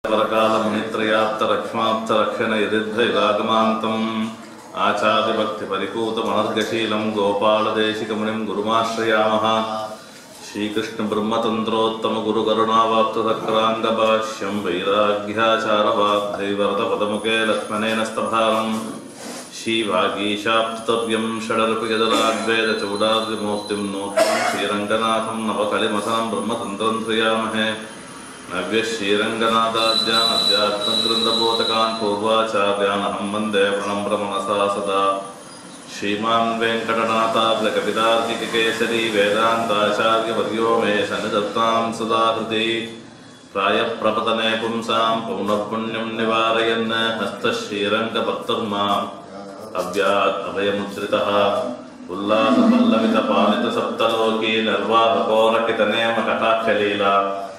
परकालमुनित्रयाप्तरक्ष्माप्तरक्षणयदिर्भैरागमान्तम् आचार्यभक्तिपरिपूतमनर्गशीलं गोपालदेशिकमुनिं गुरुमाश्रयामः श्रीकृष्णब्रह्मतन्त्रोत्तमगुरुकरुणावाप्तसक्राङ्गभाष्यं वैराग्याचारवाग्धैवरतपदमुखे लक्ष्मणेन स्तभारम् श्रीवागीशाप्तव्यं षडर्पयदराग्वेदचूडाद्रिमूर्तिं नूत्नं श्रीरङ्गनाथं नवकलिमथनं ब्रह्मतन्त्रं ध्रियामहे नव्यश्रीरङ्गनाथाद्यान् अध्यात्मग्रन्थबोधकान् पूर्वाचार्यानहं वन्दे प्रणम्रमनसा सदा श्रीमान् वेङ्कटनाथाब्लकपितार्किकेसरी वेदान्ताचार्यवर्यो मे शनिदत्तां सदा हृदि प्रायप्रपतने पुंसां पौनःपुण्यं निवारयन् हस्तश्रीरङ्गभक्तर्माम् अव्यात् अभयमुद्रितः उल्लासपल्लवितपालितसप्तलोकी निर्वाहकोरकितनेम कटाक्षलीला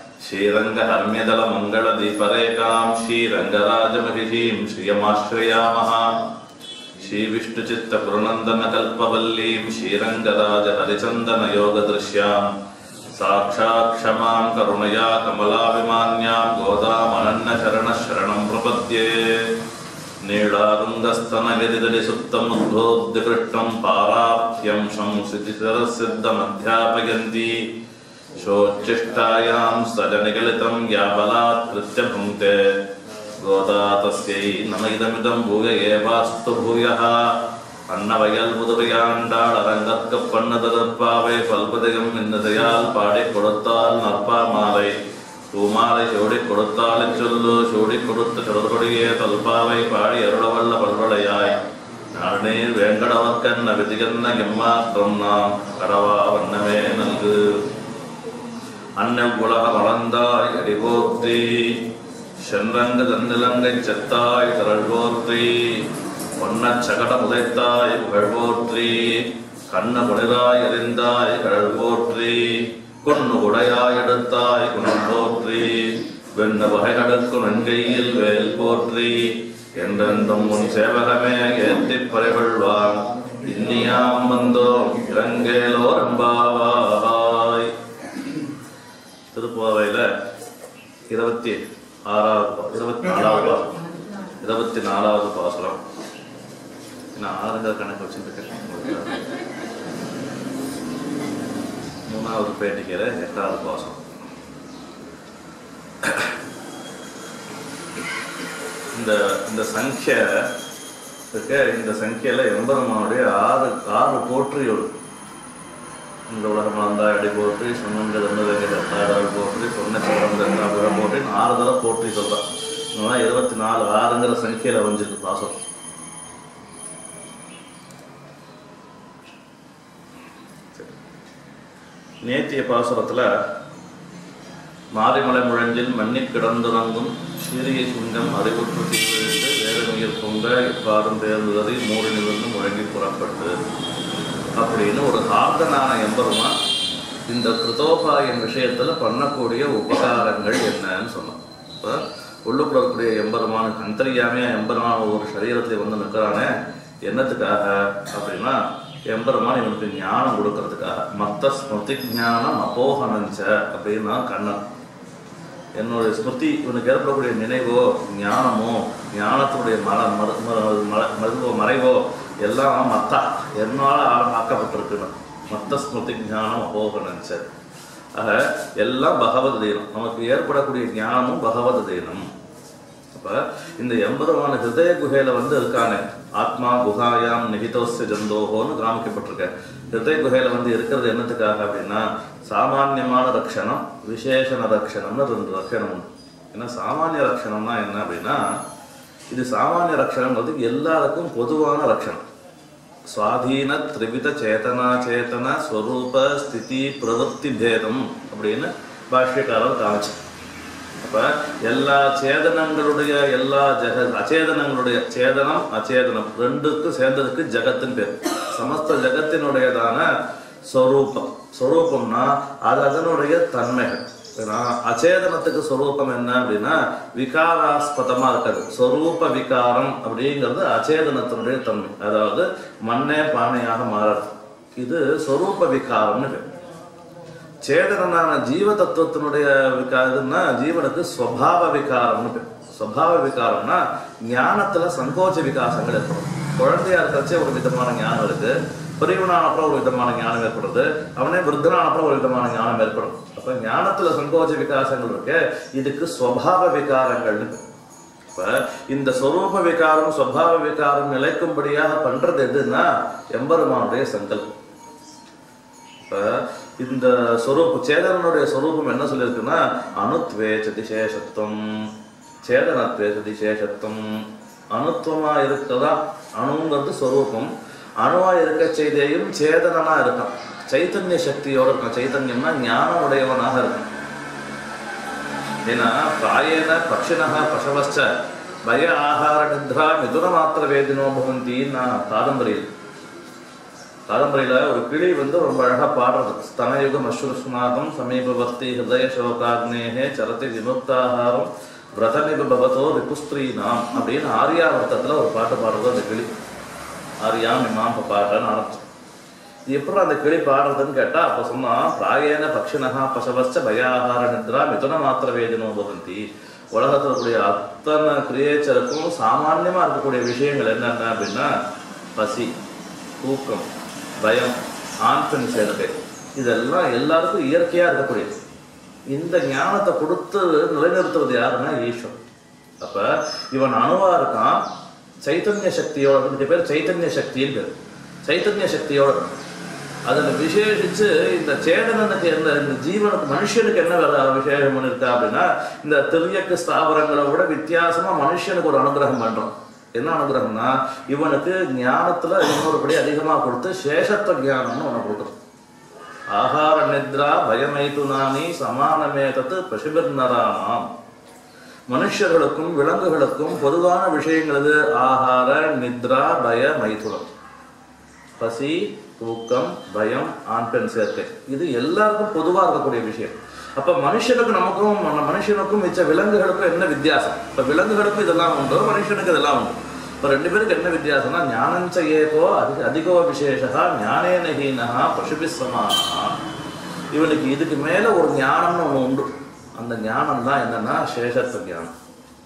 श्रीरङ्गहर्म्यदलमङ्गलदीपरेकां श्रीरङ्गराजमहिषीं श्रियमाश्रयामः श्रीविष्णुचित्तपुरनन्दनकल्पवल्लीं श्रीरङ्गराजहरिचन्दनयोगदृश्यां साक्षात् क्षमां करुणया कमलाभिमान्यां गोदामनन्नशरणशरणं प्रपद्ये नीळारुङ्गस्तनगिरिदलिसुप्तमुद्बोध्यकृष्णं पाराप्यं संसिद्धितरसिद्धमध्यापयन्ती शोच्चिष्टायां सजनिगलितं या बलात्कृत्य भुङ्क्ते गोदा तस्यै नम इदमिदं भूय एवास्तु भूयः அன்னவயல் புதுவையாண்டாள் அரங்கற்கு பண்ணதற்பாவை பல்பதயம் இன்னதையால் பாடி கொடுத்தால் நற்பா மாலை பூமாலை சூடி கொடுத்தாலும் சொல்லு சூடி கொடுத்த சுடர்கொடியே தல்பாவை பாடி அருளவல்ல பல்வளையாய் நாடநீர் வேங்கடவர்க்கன்ன விதிகன்ன எம்மாற்றம் நாம் கடவா வண்ணமே நல்கு அன்னம் உலக வளர்ந்தாய் அடிபோற்றி சென்றங்க தன்னிலங்கை செத்தாய் திரள் போற்றி பொன்னச் சகட புதைத்தாய் புகழ் போற்றி கண்ண குளிராய் எறிந்தாய் கழல் போற்றி கொன்னு உடையாய் எடுத்தாய் குணம் போற்றி வெண்ண வகைகளுக்கு நன்கையில் வேல் போற்றி என்றென்றும் உன் சேவகமே ஏத்திப் பறைகொள்வான் இன்னியாம் வந்தோம் இலங்கேலோ ரம்பாவாய் திருப்பாவையில் இருபத்தி ஆறாவது பா- இருபத்தி நாலாவது பாசனம் இருபத்தி நாலாவது பாசனம் நான் ஆறுங்க கணக்கு வச்சுருக்கேன் மூணாவது பேட்டிக்கிற எட்டாவது பாசனம் இந்த இந்த சங்கிய இருக்க இந்த சங்கியில எம்பெருமானுடைய ஆறு ஆறு போற்றியோடு இந்த உலகம் வந்தா அடி போற்றி சொன்னங்க தந்ததங்க தத்தாடால் போற்றி சொன்ன சிவரம் தந்தாபுர போற்றி ஆறு தடவை போற்றி சொல்றான் இதெல்லாம் இருபத்தி நாலு ஆறுங்கிற சங்கியில அமைஞ்சிருக்கு பாசம் நேத்திய பாசுரத்துல மாரிமலை முழஞ்சில் மன்னிக் கிடந்துறங்கும் சிறிய சிங்கம் அறிவுற்று தீவிழித்து வேறுநுயிர் பொங்க இப்பாடும் தேர்ந்ததை மூடி நிமிர்ந்து முழங்கி புறப்பட்டு அப்படின்னு ஒரு ஆர்தனான எம்பெருமான் இந்த கிருதோபாயன் விஷயத்துல பண்ணக்கூடிய உபகாரங்கள் என்னன்னு சொன்னோம் இப்போ உள்ளுக்குள்ள இருக்கக்கூடிய எம்பெருமான் அந்தரியாமையா எம்பெருமான் ஒரு சரீரத்தில் வந்து நிற்கிறானே என்னத்துக்காக அப்படின்னா எம்பெருமான் இவனுக்கு ஞானம் கொடுக்கறதுக்காக மத்த ஸ்மிருதி ஞானம் அப்போகனஞ்ச அப்படின்னா கண்ணன் என்னுடைய ஸ்மிருதி இவனுக்கு ஏற்படக்கூடிய நினைவோ ஞானமோ ஞானத்தினுடைய மர மறு மறு- மற- மருவோ மறைவோ எல்லாம் மத்தா என்னால் ஆக்கப்பட்டிருக்குன்னு மத்த ஸ்மிருதி ஞானம் அபோகனஞ்ச ஆக எல்லாம் பகவத் தீனம் நமக்கு ஏற்படக்கூடிய ஞானமும் பகவத் தீனம் அப்ப இந்த எம்பெருமான ஹிருதய குகையில வந்து இருக்கானே ஆத்மா குஹாயாம் நிகிதோஸ்ய ஜந்தோகோன்னு காமிக்கப்பட்டிருக்க ஹிருதய குகையில வந்து இருக்கிறது என்னத்துக்காக அப்படின்னா சாமானியமான ரக்ஷணம் விசேஷண ரக்ஷணம்னு ரெண்டு ரக்ஷணம் உண்டு ஏன்னா சாமானிய ரக்ஷணம்னா என்ன அப்படின்னா இது சாமானிய ரக்ஷணங்கிறது எல்லாருக்கும் பொதுவான ரக்ஷணம் சுவாதீன திரிவித சேதனா சேதன ஸ்வரூப ஸ்திதி பிரவൃத்தி பேதம் அப்படின்னு பாஷ்யக்காரர் காமிச்சார் அப்ப எல்லா சேதனங்களுடைய எல்லா ஜெக அச்சேதனங்களுடைய சேதனம் அச்சேதனம் ரெண்டுக்கும் சேர்ந்ததுக்கு ஜகத்தின் பேர் சமஸ்த ஜகத்தினுடையதான ஸ்வரூபம் ஸ்வரூபம்னா அது அதனுடைய தன்மைகள் ஏன்னா அச்சேதனத்துக்கு ஸ்வரூபம் என்ன அப்படின்னா விகாராஸ்பதமா இருக்காது ஸ்வரூப விகாரம் அப்படிங்கிறது அச்சேதனத்தினுடைய தன்மை அதாவது மண்ணே பானையாக மாறுறது இது ஸ்வரூப விகாரம்னு பேர் சேதனனான ஜீவ தத்துவத்தினுடைய விகா- இதுன்னா ஜீவனுக்கு ஸ்வபாவ விகாரம்னு பேர் ஸ்வபாவ விகாரம்னா ஞானத்துல சங்கோச்ச விகாசங்கள் ஏற்படும் குழந்தையா இருக்கிறச்சே ஒரு விதமான ஞானம் இருக்கு பெரியவனான அப்புறம் ஒரு விதமான ஞானம் ஏற்படுறது அவனே விருத்தனான அப்புறம் ஒரு விதமான ஞானம் ஏற்படும் அப்ப ஞானத்துல சங்கோச்ச விகாசங்கள் இருக்கு இதுக்கு ஸ்வபாவ விகாரங்கள்னு பேர். இப்ப இந்த ஸ்வரூப விகாரம் ஸ்வபாவ விகாரம் நிலைக்கும்படியாக பண்றது எதுன்னா எம்பெருமானுடைய சங்கல்பம் இப்ப இந்த ஸ்வரூப சேதனனுடைய ஸ்வரூபம் என்ன சொல்லியிருக்குன்னா அணுத்வேச்சதி சேஷத்துவம் சேதனத்வேச்சதி சேஷத்துவம் அணுத்துவமா இருக்கிறதா அணுங்கிறது ஸ்வரூபம் அணுவா இருக்க செய்தியும் சேதனனா இருக்கான் சைத்தன்ய சக்தியோட இருக்கான் சைத்தன்யம்னா ஞானம் உடையவனாக இருக்கான் ஏன்னா பிராயேன பக்ஷிணः பசவச்ச பய ஆகார நித்ரா மிதுன மாத்திர வேதினோ பவந்தின்னு நான் காதம்பரியில் காதம்பரியில ஒரு கிளி வந்து ரொம்ப அழகா பாடுறது ஸ்தனயுகம் அஸ்ருஸ்நாதம் சமீபவர்த்தி ஹிருதய சோகாக்னேகே சரதி விமுக்தாகாரம் விரதநிப பவதோ ரிபுஸ்திரீனாம் அப்படின்னு ஆரியாவர்த்தத்துல ஒரு பாட்டு பாடுறது அந்த கிளி ஆரியாம் இமாம் பாட்டன்னு ஆரம்பிச்சு இது எப்படி அந்த கிளி பாடுறதுன்னு கேட்டா அப்ப சொன்னா பிராயேன பக்ஷிணா பசவச்ச பயாகார நித்ரா மிதுன மாத்திர வேதினோ பவந்தி உலகத்துல இருக்கக்கூடிய அத்தனை கிரியேச்சருக்கும் சாமான்யமா இருக்கக்கூடிய விஷயங்கள் என்னென்ன அப்படின்னா பசி தூக்கம் பயம் ஆண் பெண் சேர்க்கை இதெல்லாம் எல்லாருக்கும் இயற்கையா இருக்கக்கூடியது இந்த ஞானத்தை கொடுத்து நிலைநிறுத்துவது யாருன்னா ஈஸ்வரன் அப்ப இவன் அணுவா இருக்கான் சைத்தன்ய சக்தியோட இதுக்கு பேர் சைத்தன்ய சக்தின்னு பேர் சைத்தன்ய சக்தியோட இருக்கான். அதுல விசேஷிச்சு இந்த சேதனனுக்கு என்ன இந்த ஜீவனுக்கு மனுஷனுக்கு என்ன வேற விசேஷம் இருக்கா அப்படின்னா இந்த திரியக்கு ஸ்தாபரங்களை விட வித்தியாசமா மனுஷனுக்கு ஒரு அனுகிரகம் பண்றோம் என்ன அனுகிரகம்னா இவனுக்கு ஞானத்துல இன்னொருபடி அதிகமா கொடுத்து சேஷத்துவ ஞானம்னு ஒண்ணு கொடுக்குறோம் ஆகார நித்ரா பயமைத்துனானி சமானமேதத்து பசுபிர்நராமாம் மனுஷர்களுக்கும் விலங்குகளுக்கும் பொதுவான விஷயங்கள் எது ஆகார நித்ரா பய மைதுனம் பசி தூக்கம் பயம் ஆண் பெண் சேர்க்கை இது எல்லாருக்கும் பொதுவா இருக்கக்கூடிய விஷயம் அப்ப மனுஷனுக்கு நமக்கும் மன- மனுஷனுக்கும் மிச்ச விலங்குகளுக்கும் என்ன வித்தியாசம் இப்ப விலங்குகளுக்கும் இதெல்லாம் உண்டு மனுஷனுக்கு இதெல்லாம் உண்டு இப்ப ரெண்டு பேருக்கு என்ன வித்தியாசம்னா ஞானஞ்ச ஏகோ அதிக அதிகோ விசேஷா ஞானேன ஹீனஹா பசுபி சமானஹா இவனுக்கு இதுக்கு மேல ஒரு ஞானம்னு ஒண்ணு உண்டு அந்த ஞானம் தான் என்னன்னா சேஷத்துவ ஞானம்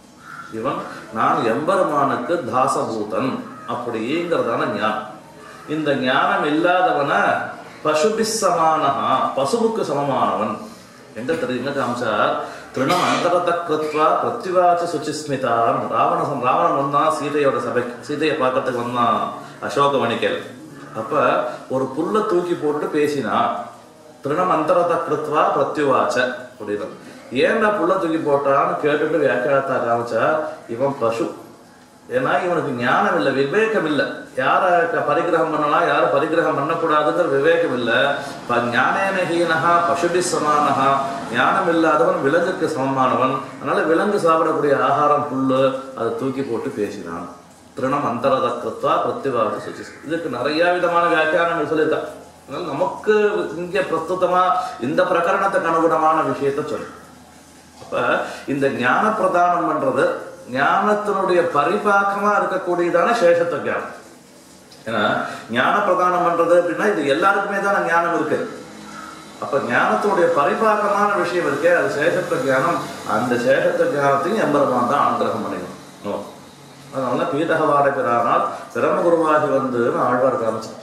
இவன் நான் எம்பெருமானுக்கு தாசபூதன் அப்படிங்கிறதான ஞானம் இந்த ஞானம் இல்லாதவன பசுபி சமானஹா பசுவுக்கு சமமானவன் எங்க தெரியுங்க காமிச்சார் திருணம் அந்தரத கிருத்வா பிரத்யுவாச்ச சுச்சிஸ்மிதான் ராவணன் ராவணன் வந்தான் சீதையோட சபைக்கு சீதையை பார்க்கறதுக்கு வந்தான் அசோகவணிக்கல் அப்ப ஒரு புல்லை தூக்கி போட்டு பேசினா திருணம் அந்தரத கிருத்வா பிரத்யுவாச்ச அப்படின்னு ஏன்டா புல்ல தூக்கி போட்டான்னு கேட்டுட்டு வியாக்கியானத்தா காமிச்சா இவன் பசு ஏன்னா இவனுக்கு ஞானம் இல்லை விவேகம் இல்லை யாரை க- பரிகிரகம் பண்ணலாம் யாரை பரிகிரகம் பண்ணக்கூடாதுங்கிற விவேகம் இல்லை இப்ப ஞானேன ஹீனஹா பசுபி சமானஹா ஞானம் இல்லாதவன் விலங்குக்கு சமமானவன் அதனால விலங்கு சாப்பிடக்கூடிய ஆகாரம் புல்லு அதை தூக்கி போட்டு பேசினான் திருணம் அந்தரதத்வா பிரத்யுவாத சுச்சி இதுக்கு நிறைய விதமான வியாக்கியானங்கள் சொல்லியிருக்கா அதனால நமக்கு இங்க பிரஸ்துதமா இந்த பிரகரணத்துக்கு அனுகுணமான விஷயத்த சொல்லு அப்ப இந்த ஞான பிரதானம் பண்றது ஞானத்தினுடைய பரிபாக்கமா இருக்கக்கூடியதான சேஷத்துவ ஞானம் ஏன்னா ஞான பிரதானம் பண்றது அப்படின்னா இது எல்லாருக்குமே தானே ஞானம் இருக்கு அப்ப ஞானத்துடைய பரிபாக்கமான விஷயம் இருக்கே அது சேஷத்துவ ஞானம் அந்த சேஷத்துவ ஞானத்தையும் எம்பெருமான் தான் அனுகிரகம் பண்ணிக்கணும் அதனால பீதகவாடை பிறானால் பிரமகுருவாகி வந்து ஆழ்வார் காமிச்சார்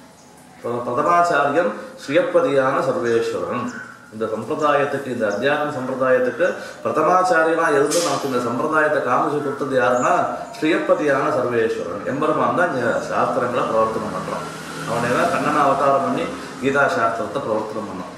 பிர- பிரதமாச்சாரியன் சுயப்பதியான சர்வேஸ்வரன் இந்த சம்பிரதாயத்துக்கு இந்த அத்தியாத்ம சம்பிரதாயத்துக்கு பிரதமாச்சாரியனா இருந்து நமக்கு இந்த சம்பிரதாயத்தை காமிச்சு கொடுத்தது யாருன்னா ஸ்ரீயப்பதியான சர்வேஸ்வரன் எம்பெருமான் தான் இந்த சாஸ்திரங்களை பிரவர்த்தனம் பண்றான் அவனை தான் கண்ணனை அவதாரம் பண்ணி கீதா சாஸ்திரத்தை பிரவர்த்தனம் பண்ணான்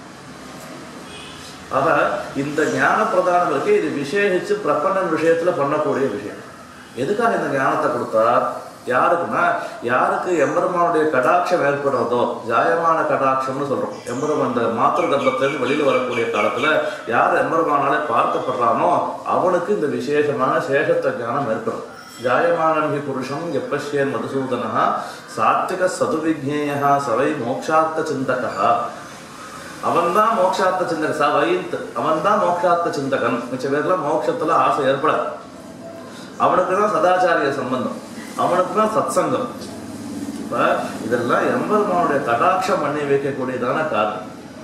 ஆக இந்த ஞான பிரதானம் இருக்கு இது விசேஷிச்சு பிரபன்னன் விஷயத்துல பண்ணக்கூடிய விஷயம் எதுக்காக இந்த ஞானத்தை கொடுத்தார் யாருக்குன்னா யாருக்கு எம்பெருமானுடைய கடாட்சம் ஏற்படுறதோ ஜாயமான கடாட்சம்னு சொல்றோம் எம்பெருமான் இந்த மாத்திர கர்ப்பத்திலிருந்து வெளியில வரக்கூடிய காலத்துல யார் எம்பெருமானாலே பார்க்கப்படுறானோ அவனுக்கு இந்த விசேஷமான சேஷத்த ஞானம் ஏற்படும் ஜாயமானி புருஷம் எப்பஷ்யன் மதுசூதனா சாத்விக சதுவிஜ்ஞேயா சவை மோக்ஷார்த்த சிந்தகா அவன்தான் மோட்சார்த்த சிந்தகன் ச வைத் அவன்தான் மோட்சார்த்த சிந்தகன் மிச்ச பேர்லாம் மோட்சத்துல ஆசை ஏற்படாது அவனுக்கு தான் சதாச்சாரிய சம்பந்தம் அவனுக்கு தான் சத்சங்கம் இப்ப இதெல்லாம் எம்பெருமானுடைய கடாட்சம் பண்ணி வைக்கக்கூடியதான காரணம்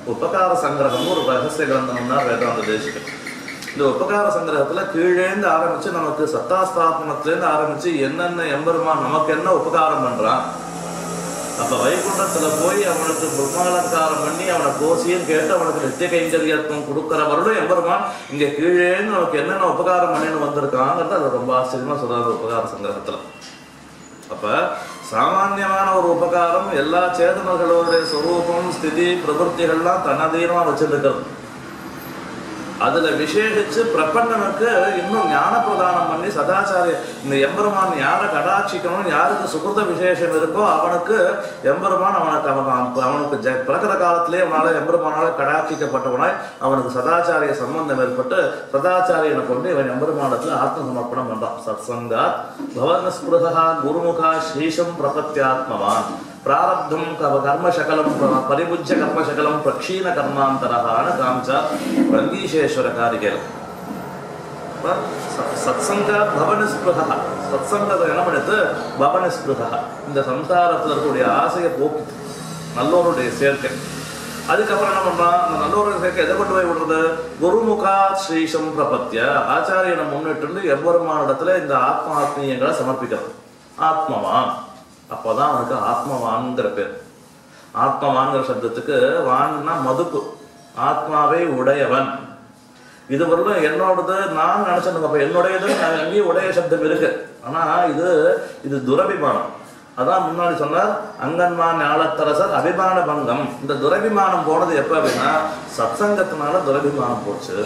உபகார சங்கிரகம் ஒரு ரகசிய கிரந்தம்னா வேதாந்த தேசிகம் இந்த உபகார சங்கிரகத்துல கீழேந்து ஆரம்பிச்சு நமக்கு சத்தாஸ்தாபனத்திலேருந்து ஆரம்பிச்சு என்னென்ன எம்பெருமான் நமக்கு என்ன உபகாரம் பண்றான் அப்ப வைகுண்டத்துல போய் அவனுக்கு பிரம்மாலங்காரம் பண்ணி அவனை கோசியும் கேட்டு அவனுக்கு நித்திய கைங்கரியத்துவம் கொடுக்கிறவர்களும் எம்பெருமான் இங்க கீழே நமக்கு என்னென்ன உபகாரம் பண்ணின்னு வந்திருக்காங்கிறது அது ரொம்ப ஆச்சரியமா சொல்றாரு உபகார சங்கிரகத்துல அப்ப சாமான்யமான ஒரு உபகாரம் எல்லா சேதனர்களுடைய சொரூபம் ஸ்திதி பிரவருத்திகள்லாம் தன்னதீனமா வச்சிருக்கிறது அதுல விசேஷிச்சு பிரபன்னனுக்கு இன்னும் ஞான பிரதானம் பண்ணி சதாச்சாரிய இந்த எம்பெருமான் யாரை கடாட்சிக்கணும் யாருக்கு சுகிருத விசேஷம் இருக்கோ அவனுக்கு எம்பெருமான் அவனுக்கு அவன் அவனுக்கு ஜ பிறக்கிற காலத்திலே அவனால எம்பெருமானால கடாட்சிக்கப்பட்டவனாய் அவனுக்கு சதாச்சாரிய சம்பந்தம் ஏற்பட்டு சதாச்சாரியனை கொண்டு இவன் எம்பெருமானத்துல ஆத்ம சமர்ப்பணம் பண்றான் சத்சங்கா பவன ஸ்பிருகா குருமுகா ஸ்ரீஷம் பிரபத்தியாத்மவான் பிராரப்தம் கவ கர்மசகலம் ப- பரிபுஜ்ய கர்மசகலம் பிரக்ஷீண கர்மாந்தரகான காமிச்சா ரங்கீசேஸ்வர காரிகையில் அப்ப ச- சத்சங்க பவனஸ்பிருகா சத்சங்கத்தை என்ன பண்ணுது பவனஸ்பிருகா இந்த சம்சாரத்தில் இருக்கக்கூடிய ஆசையை போக்குது நல்லோருடைய சேர்க்கை அதுக்கப்புறம் என்ன பண்றான் அந்த நல்லோருடைய சேர்க்கை எதை கொண்டு போய் விடுறது குருமுகா ஸ்ரீஷம் பிரபத்திய ஆச்சாரியனை முன்னிட்டு எவ்வொருமானிடத்துல இந்த ஆத்ம ஆத்மீயங்களை சமர்ப்பிக்கிறது ஆத்மவான் அப்போதான் அவனுக்கு ஆத்மவான்ங்கிற பேர் ஆத்மவான்கிற சப்தத்துக்கு வான்னா மதுப்பு ஆத்மாவை உடையவன் இது வரலும் என்னோடது நான் நினைச்சேன் அப்ப என்னுடையது நான் அங்கேயும் உடைய சப்தம் இருக்கு ஆனா இது இது துரபிமானம் அதான் முன்னாடி சொன்னார் அங்கன்மான் ஞாலத்தரசர் அபிமான பங்கம் இந்த துரபிமானம் போனது எப்ப அப்படின்னா சத்சங்கத்தினால துரபிமானம் போச்சு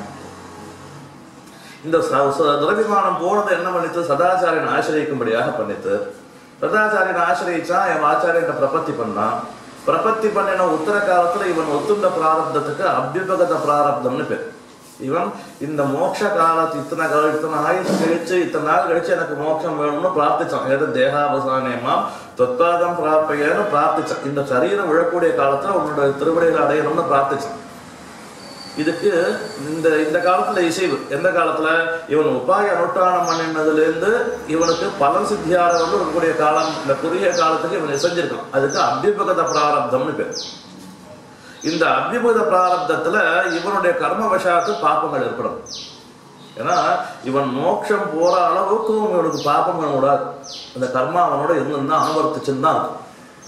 இந்த ச- ச- துரபிமானம் போனது என்ன பண்ணித்து சதாச்சாரியன் ஆசிரியக்கும்படியாக பண்ணித்து சதாச்சாரியன் ஆசிரியிச்சா என் ஆச்சாரியன் பிரபத்தி பண்ணான் பிரபத்தி பண்ணின உத்தர காலத்துல இவன் ஒத்துண்ட பிராரப்தத்துக்கு அபியுபகத பிராரப்தம்னு பேர் இவன் இந்த மோட்ச காலத்து இத்தனை கால இத்தனை ஆயுசு கழிச்சு இத்தனை நாள் கழிச்சு எனக்கு மோட்சம் வேணும்னு பிரார்த்திச்சான் ஏதோ தேகாவசானயமாம் தொத்பாதம் பிரார்ப்பையன்னு பிரார்த்திச்சான் இந்த சரீரம் விழக்கூடிய காலத்துல உன்னோட திருவடிகளை அடையணும்னு பிரார்த்திச்சான் இதுக்கு இந்த இந்த காலத்துல இசைவு எந்த காலத்துல இவன் உபாய அனுஷ்டானம் பண்ணினதுல இருந்து இவனுக்கு பலன் சித்தியார வந்து இருக்கக்கூடிய காலம் இந்த குறுகிய காலத்துக்கு இவன் இசைஞ்சிருக்கான் அதுக்கு அபியுபகத பிராரப்தம்னு பேர் இந்த அபியுபகத பிராரப்தத்துல இவனுடைய கர்ம வசாத்து பாப்பங்கள் ஏற்படும் ஏன்னா இவன் மோட்சம் போற அளவுக்கு இவனுக்கு பாப்பங்கள் கூடாது அந்த கர்மா அவனோட இருந்திருந்தா அனுவர்த்திச்சுன்னு தான் இருக்கும்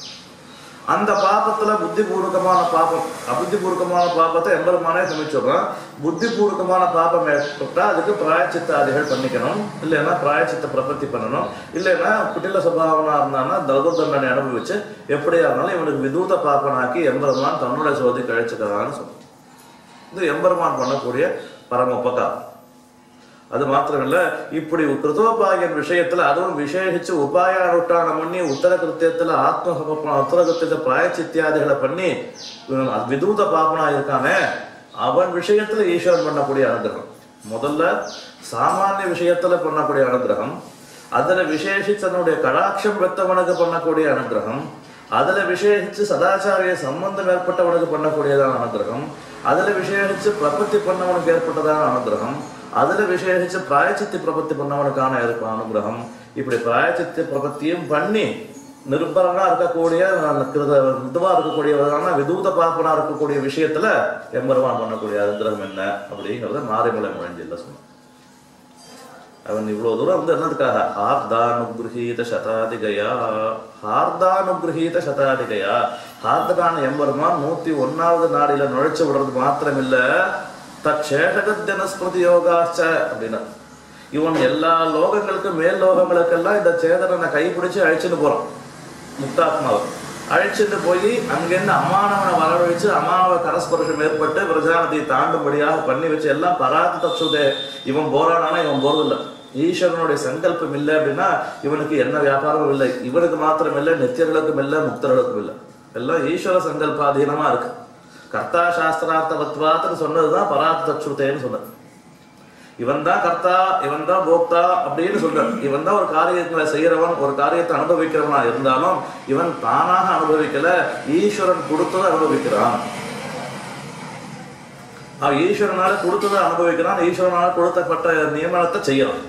அந்த பாபத்துல புத்திபூர்வகமான பாபம் அபுத்திபூர்வகமான பாபத்தை எம்பெருமானே சமைச்சிடுறான் புத்திபூர்வகமான பாபம் ஏற்பட்டா அதுக்கு பிராயச்சித்தாதிகள் பண்ணிக்கணும் இல்லைன்னா பிராயச்சித்த பிரபத்தி பண்ணணும் இல்லைன்னா குட்டில சுபாவனா இருந்தான்னா தகுதண்டனை அனுபவிச்சு எப்படியா இருந்தாலும் இவனுக்கு விதூத பாப்பனாக்கி எம்பெருமான் தன்னுடைய சோதி கழிச்சுக்கிறான்னு சொல்லும் இது எம்பெருமான் பண்ணக்கூடிய பரம உபகாரம் அது மாத்திரமில்ல இப்படி கிருதோபாயன் விஷயத்துல அதுவும் விசேஷிச்சு உபாய அனுஷ்டானம் பண்ணி உத்தர கிருத்தியத்துல ஆத்ம சமர்ப்பணம் உத்தர கிருத்தியத்தை பிராயச்சித்தியாதிகளை பண்ணி இவன் விதூத பாபனா இருக்கானே அவன் விஷயத்துல ஈஸ்வரன் பண்ணக்கூடிய அனுகிரகம் முதல்ல சாமானிய விஷயத்துல பண்ணக்கூடிய அனுகிரகம் அதுல விசேஷிச்சு தன்னுடைய கடாட்சம் பெற்றவனுக்கு பண்ணக்கூடிய அனுகிரகம் அதுல விசேஷிச்சு சதாச்சாரிய சம்பந்தம் ஏற்பட்டவனுக்கு பண்ணக்கூடியதான அனுகிரகம் அதுல விசேஷிச்சு பிரபத்தி பண்ணவனுக்கு ஏற்பட்டதான அனுகிரகம் அதுல விசேஷிச்சு பிராயச்சித்தி பிரபத்தி பண்ணவனுக்கான இருக்க அனுகிரகம் இப்படி பிராயச்சித்தி பிரபத்தியும் பண்ணி நிர்பரனா இருக்கக்கூடிய அந்த கிருத இதுவா இருக்கக்கூடியவரான விதூத பாப்பனா இருக்கக்கூடிய விஷயத்துல எம்பெருமான் பண்ணக்கூடிய அனுகிரகம் என்ன அப்படிங்கிறத மாரிமலை முழஞ்சில்ல சொன்னான் அவன் இவ்வளவு தூரம் வந்து என்னதுக்காக ஹார்தானுகிரகீத சதாதிகயா ஹார்தானுகிரகீத சதாதிகயா ஹார்தகான எம்பெருமான் நூத்தி ஒன்னாவது நாடில நுழைச்சு விடுறது மாத்திரமில்ல தற்சேஷகஜனஸ்மிருதி யோகாச்ச அப்படின்னா இவன் எல்லா லோகங்களுக்கும் மேல் லோகங்களுக்கெல்லாம் இந்த சேதனனை கைப்பிடிச்சு அழைச்சிட்டு போறான் முக்தாத்மாவை அழைச்சிட்டு போய் அங்கிருந்து அமானவனை வரவழைச்சு அமானவ கரஸ்பர்ஷம் ஏற்பட்டு பிரஜாநதியை தாண்டும்படியாக பண்ணி வச்சு எல்லாம் பராத தச்சுதே இவன் போறானா இவன் போறதில்ல ஈஸ்வரனுடைய சங்கல்பம் இல்லை அப்படின்னா இவனுக்கு என்ன வியாபாரமும் இல்லை இவனுக்கு மாத்திரம் இல்லை நித்தியர்களுக்கும் இல்லை முக்தர்களுக்கும் இல்லை எல்லாம் ஈஸ்வர சங்கல்பாதீனமா இருக்கு கர்த்தா சாஸ்திரார்த்தவத்வாத்துன்னு சொன்னதுதான் பராத தச்சுதேன்னு சொன்னது இவன் தான் கர்த்தா இவன் தான் போக்தா அப்படின்னு சொல்றான் இவன் தான் ஒரு காரியங்களை செய்யறவன் ஒரு காரியத்தை அனுபவிக்கிறவனா இருந்தாலும் இவன் தானாக அனுபவிக்கல ஈஸ்வரன் கொடுத்ததை அனுபவிக்கிறான் அவன் ஈஸ்வரனால கொடுத்ததை அனுபவிக்கிறான் ஈஸ்வரனால கொடுத்தப்பட்ட நியமனத்தை செய்யறான்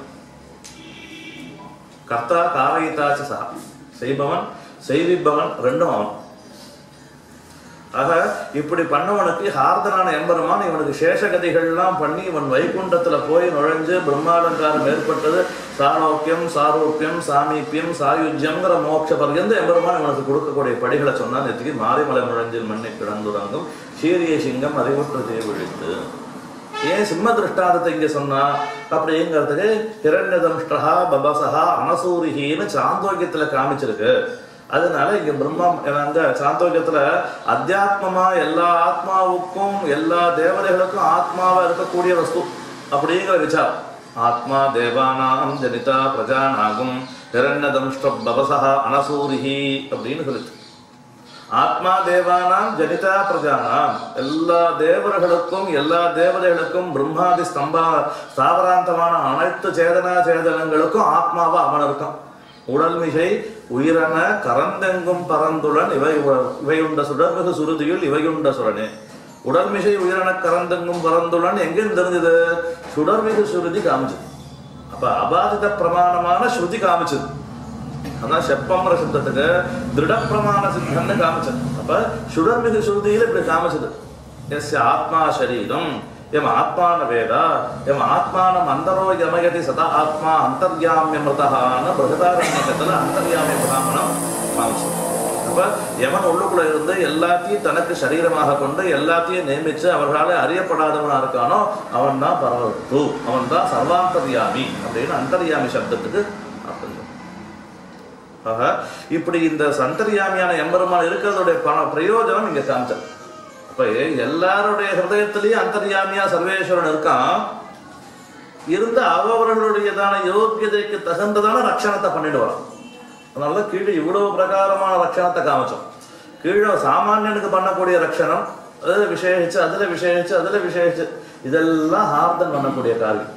கர்த்தா காரயித்தாச்சு சா செய்பவன் செய்விப்பவன் ரெண்டும் அவன் ஆக இப்படி பண்ணவனுக்கு ஹார்தனான எம்பெருமான் இவனுக்கு சேஷகதிகள்லாம் பண்ணி இவன் வைகுண்டத்துல போய் நுழைஞ்சு பிரம்மாலங்காரம் ஏற்பட்டது சாரோக்கியம் சாரோக்கியம் சாமீபியம் சாயுஜ்யம்ங்கிற மோட்ச பர்யந்த எம்பெருமான் இவனுக்கு கொடுக்கக்கூடிய படிகளை சொன்னா நேற்றுக்கு மாரிமலை நுழைஞ்சில் மண்ணை கிடந்துறங்கும் சீரிய சிங்கம் அறிவுற்று தேவிழித்து ஏன் சிம்ம திருஷ்டாந்தத்தை இங்க சொன்னா அப்படிங்கிறதுக்கு ஹிரண்யதம்ஷ்டா பபசஹா அனசூரிகின்னு சாந்தோக்கியத்துல காமிச்சிருக்கு அதனால இங்க பிரம்மா அந்த சாந்தோக்கியத்துல அத்தியாத்மமா எல்லா ஆத்மாவுக்கும் எல்லா தேவதைகளுக்கும் ஆத்மாவா இருக்கக்கூடிய வஸ்து அப்படிங்கிற விசாரம் ஆத்மா தேவானாம் ஜனிதா பிரஜானாகும் ஹிரண்யதம்ஷ்ட பபசஹா அனசூரிஹி அப்படின்னு சொல்லிச்சு ஆத்மா தேவானாம் ஜனிதா பிரஜானாம் எல்லா தேவர்களுக்கும் எல்லா தேவதைகளுக்கும் பிரம்மாதி ஸ்தம்பா ஸ்தாவராந்தமான அனைத்து சேதனா சேதனங்களுக்கும் ஆத்மாவா அவன் இருக்கான் உடல்மிகை உயிரன கரந்தெங்கும் பரந்துடன் இவை உ- இவையுண்ட சுடர்மிகு சுருதியில் இவையுண்ட சுரனே உடல்மிகை உயிரன கரந்தெங்கும் பரந்துடன் எங்கேன்னு தெரிஞ்சது சுடர்மிகு சுருதி காமிச்சது அப்ப அபாதித பிரமாணமான ஸ்ருதி காமிச்சது அதான் செப்பம்ங்கிற சப்தத்துக்கு திருட பிரமாண சித்தம்னு காமிச்சது அப்ப சுடர்மிகு சுருதியில இப்படி காமிச்சது எஸ் ஆத்மா சரீரம் எம் ஆத்மான வேதா எம் ஆத்மானம் அந்தரோ யமயதி சதா ஆத்மா அந்தர்யாமியமிருதான பிரகதாரண்யத்துல அந்தர்யாமிய பிராமணம் காமிச்சது அப்ப எவன் உள்ளுக்குள்ள இருந்து எல்லாத்தையும் தனக்கு சரீரமாக கொண்டு எல்லாத்தையும் நியமிச்சு அவர்களால அறியப்படாதவனா இருக்கானோ அவன் தான் பரவத்து அவன் தான் சர்வாந்தர்யாமி அப்படின்னு அந்தர்யாமி சப்தத்துக்கு அர்த்தம் சொல்றான். ஆக இப்படி இந்த சந்தர்யாமியான எம்பெருமான் இருக்கிறதுடைய பண பிரயோஜனம் இங்க காமிச்சது அப்ப எல்லாருடைய ஹிருதயத்திலேயும் அந்தர்யாமியா சர்வேஸ்வரன் இருக்கான் இருந்து அவர்களுடையதான யோக்கியதைக்கு தகுந்ததான ரட்சணத்தை பண்ணிடுவான் அதனால கீழே இவ்வளவு பிரகாரமான ரட்சணத்தை காமிச்சோம் கீழே சாமானியனுக்கு பண்ணக்கூடிய ரட்சணம் அதுல விசேஷிச்சு அதுல விசேஷிச்சு அதுல விசேஷிச்சு இதெல்லாம் ஹார்தன் பண்ணக்கூடிய காரியம்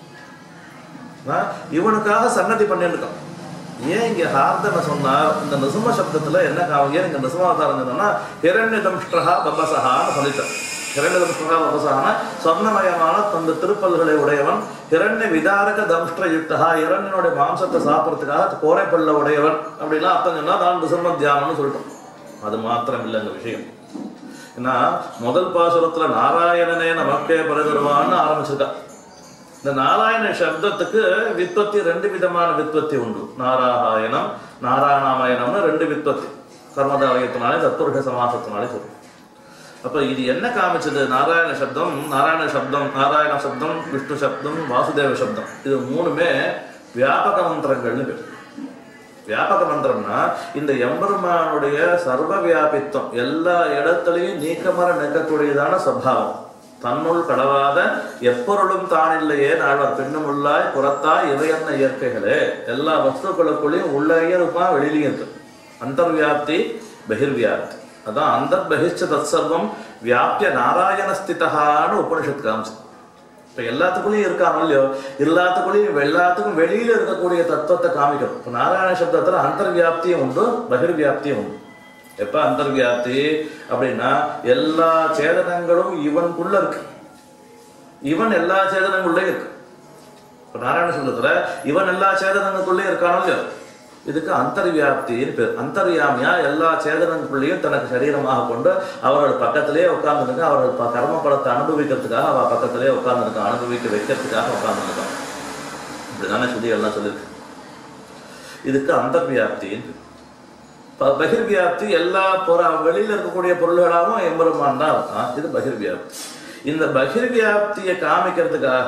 ஆஹ் இவனுக்காக சன்னதி பண்ணிருக்கான் ஏன் இங்க ஹார்தன சொன்னா இந்த நிசும சப்தத்துல என்ன காவம் ஏன் இங்க நிசுமாவதாரம் சொன்னா ஹிரண்ய தம்ஷ்டா பபசகான்னு சொல்லிட்டான் ஹிரண்ய தம்ஷ்டா பபசகான சொர்ணமயமான தந்த திருப்பல்களை உடையவன் ஹிரண்ய விதாரக தம்ஷ்ட யுக்தா இரண்யனுடைய மாம்சத்தை சாப்பிட்றதுக்காக கோரைப்பல்ல உடையவன் அப்படிலாம் அர்த்தம் சொன்னா நான் நிசும தியானம்னு சொல்லிட்டோம் அது மாத்திரம் இல்லை இந்த விஷயம் ஏன்னா முதல் பாசுரத்துல நாராயணனே நமக்கே பரதருவான்னு ஆரம்பிச்சிருக்கா இந்த நாராயண சப்தத்துக்கு வித்வத்தி ரெண்டு விதமான வித்வத்தி உண்டு நாராயணம் நாராயணாமயனம்னு ரெண்டு வித்வத்தி கர்மதாவயத்தினாலே தத்துருஷ சமாசத்தினாலே சொல்லும் அப்ப இது என்ன காமிச்சது நாராயண சப்தம் நாராயண சப்தம் நாராயண சப்தம் விஷ்ணு சப்தம் வாசுதேவ சப்தம் இது மூணுமே வியாபக மந்திரங்கள்னு பேர் வியாபக மந்திரம்னா இந்த எம்பெருமானுடைய சர்வ வியாபித்துவம் எல்லா இடத்துலையும் நீக்கமர நிற்கக்கூடியதான சபாவம் தன்னுள் கடவாத எப்பொருளும் தானில்லையே நாழ்வார் பெண்ணுமுள்ளாய் புறத்தாய் இவையன்ன இயற்கைகளே எல்லா வஸ்துக்களுக்குள்ளேயும் உள்ளேயே இருப்பான் வெளியிலையும் இருக்கு அந்தர்வியாப்தி பகிர்வியாப்தி அதான் அந்தர் பகிஷ்ட தத் சர்வம் வியாபிய நாராயண ஸ்திதகான்னு உபனிஷத் காமிச்சு இப்ப எல்லாத்துக்குள்ளேயும் இருக்கானோ இல்லையோ எல்லாத்துக்குள்ளேயும் எல்லாத்துக்கும் வெளியில இருக்கக்கூடிய தத்துவத்தை காமிக்கணும் இப்ப நாராயண சப்தத்துல அந்தர்வியாப்தியும் உண்டு பகிர்வியாப்தியும் உண்டு எப்ப அந்தர்வியாப்தி அப்படின்னா எல்லா சேதனங்களும் இவனுக்குள்ள இருக்கு இவன் எல்லா சேதனங்களுள்ளே இருக்கு இப்ப நாராயண சப்தத்துல இவன் எல்லா சேதனங்களுக்குள்ளே இருக்கானோ இல்லையோ இதுக்கு அந்தர்வியாப்தின்னு பேர் அந்தர்யாமியா எல்லா சேதனங்களுக்குள்ளேயும் தனக்கு சரீரமாக கொண்டு அவர்கள் பக்கத்திலே உட்கார்ந்துருக்க அவர்கள் ப- கர்ம பலத்தை அனுபவிக்கிறதுக்காக அவ பக்கத்திலே உட்கார்ந்துருக்கான் அனுபவிக்க வைக்கிறதுக்காக உட்கார்ந்துருக்கான் இப்படிதானே சுதி எல்லாம் சொல்லியிருக்கு இதுக்கு அந்தர்வியாப்தின்னு பேர். ப- பகிர்வியாப்தி எல்லா பொற வெளியில இருக்கக்கூடிய பொருள்களாகவும் எம்பெருமான் தான் இருக்கான் இது பகிர்வியாப்தி இந்த பகிர்வியாப்தியை காமிக்கிறதுக்காக